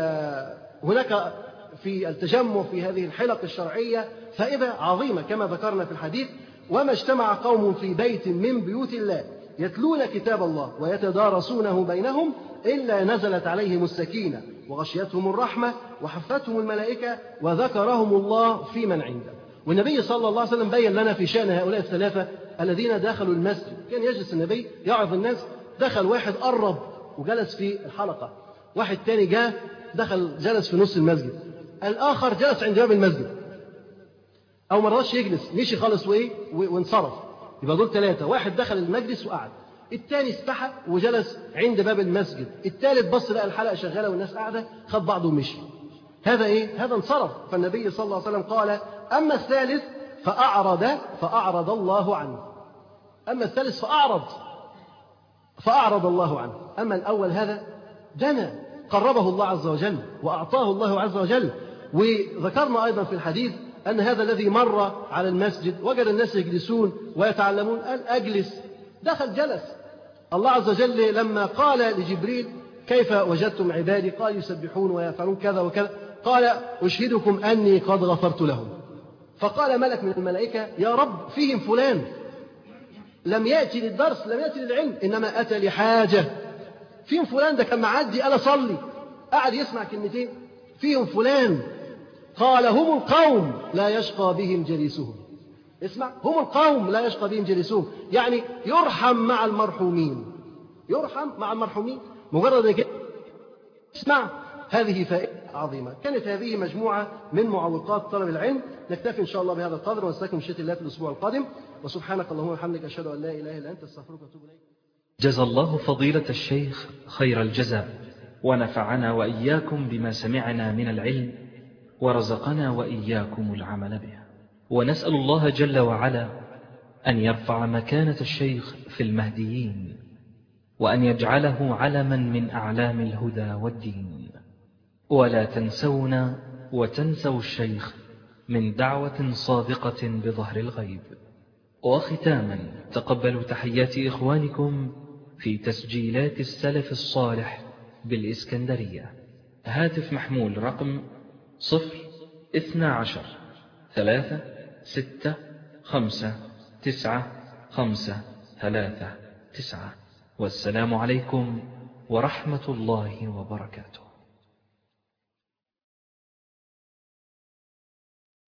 S2: هناك في التجمع في هذه الحلق الشرعية فائدة عظيمة كما ذكرنا في الحديث وما اجتمع قوم في بيت من بيوت الله يتلون كتاب الله ويتدارسونه بينهم إلا نزلت عليهم السكينة وغشيتهم الرحمة وحفتهم الملائكة وذكرهم الله في من عنده والنبي صلى الله عليه وسلم بين لنا في شأن هؤلاء الثلاثة الذين دخلوا المسجد كان يجلس النبي يعظ الناس دخل واحد قرب وجلس في الحلقة واحد تاني جاء دخل جلس في نص المسجد الآخر جلس عند باب المسجد أو ما رضاش يجلس مشي خالص وإيه وانصرف يبقى دول ثلاثة واحد دخل المجلس وقعد الثاني استحى وجلس عند باب المسجد الثالث بص لقى الحلقة شغالة والناس قاعدة خد بعضه ومشي هذا إيه؟ هذا انصرف فالنبي صلى الله عليه وسلم قال أما الثالث فأعرض فأعرض الله عنه أما الثالث فأعرض فأعرض الله عنه أما الأول هذا دنا قربه الله عز وجل وأعطاه الله عز وجل وذكرنا أيضا في الحديث أن هذا الذي مر على المسجد وجد الناس يجلسون ويتعلمون قال أجلس دخل جلس الله عز وجل لما قال لجبريل كيف وجدتم عبادي قال يسبحون ويفعلون كذا وكذا قال أشهدكم أني قد غفرت لهم فقال ملك من الملائكة يا رب فيهم فلان لم يأتي للدرس لم يأتي للعلم إنما أتى لحاجة فيهم فلان ده كان معدي قال صلي قعد يسمع كلمتين فيهم فلان قال هم القوم لا يشقى بهم جليسهم اسمع هم القوم لا يشقى بهم جليسهم يعني يرحم مع المرحومين يرحم مع المرحومين مجرد كده اسمع هذه فائدة عظيمة كانت هذه مجموعة من معوقات طلب العلم نكتفي إن شاء الله بهذا القدر ونستكمل مشيئة الله في الأسبوع القادم وسبحانك اللهم وبحمدك أشهد أن لا إله إلا أنت أستغفرك وأتوب إليك
S1: جزى الله فضيلة الشيخ خير الجزاء ونفعنا وإياكم بما سمعنا من العلم ورزقنا وإياكم العمل به ونسأل الله جل وعلا أن يرفع مكانة الشيخ في المهديين وأن يجعله علما من أعلام الهدى والدين ولا تنسونا وتنسوا الشيخ من دعوة صادقة بظهر الغيب وختاما تقبلوا تحيات إخوانكم في تسجيلات السلف الصالح بالإسكندرية هاتف محمول رقم صفر اثنى عشر ثلاثة ستة خمسة تسعة خمسة ثلاثة تسعة والسلام عليكم ورحمة الله وبركاته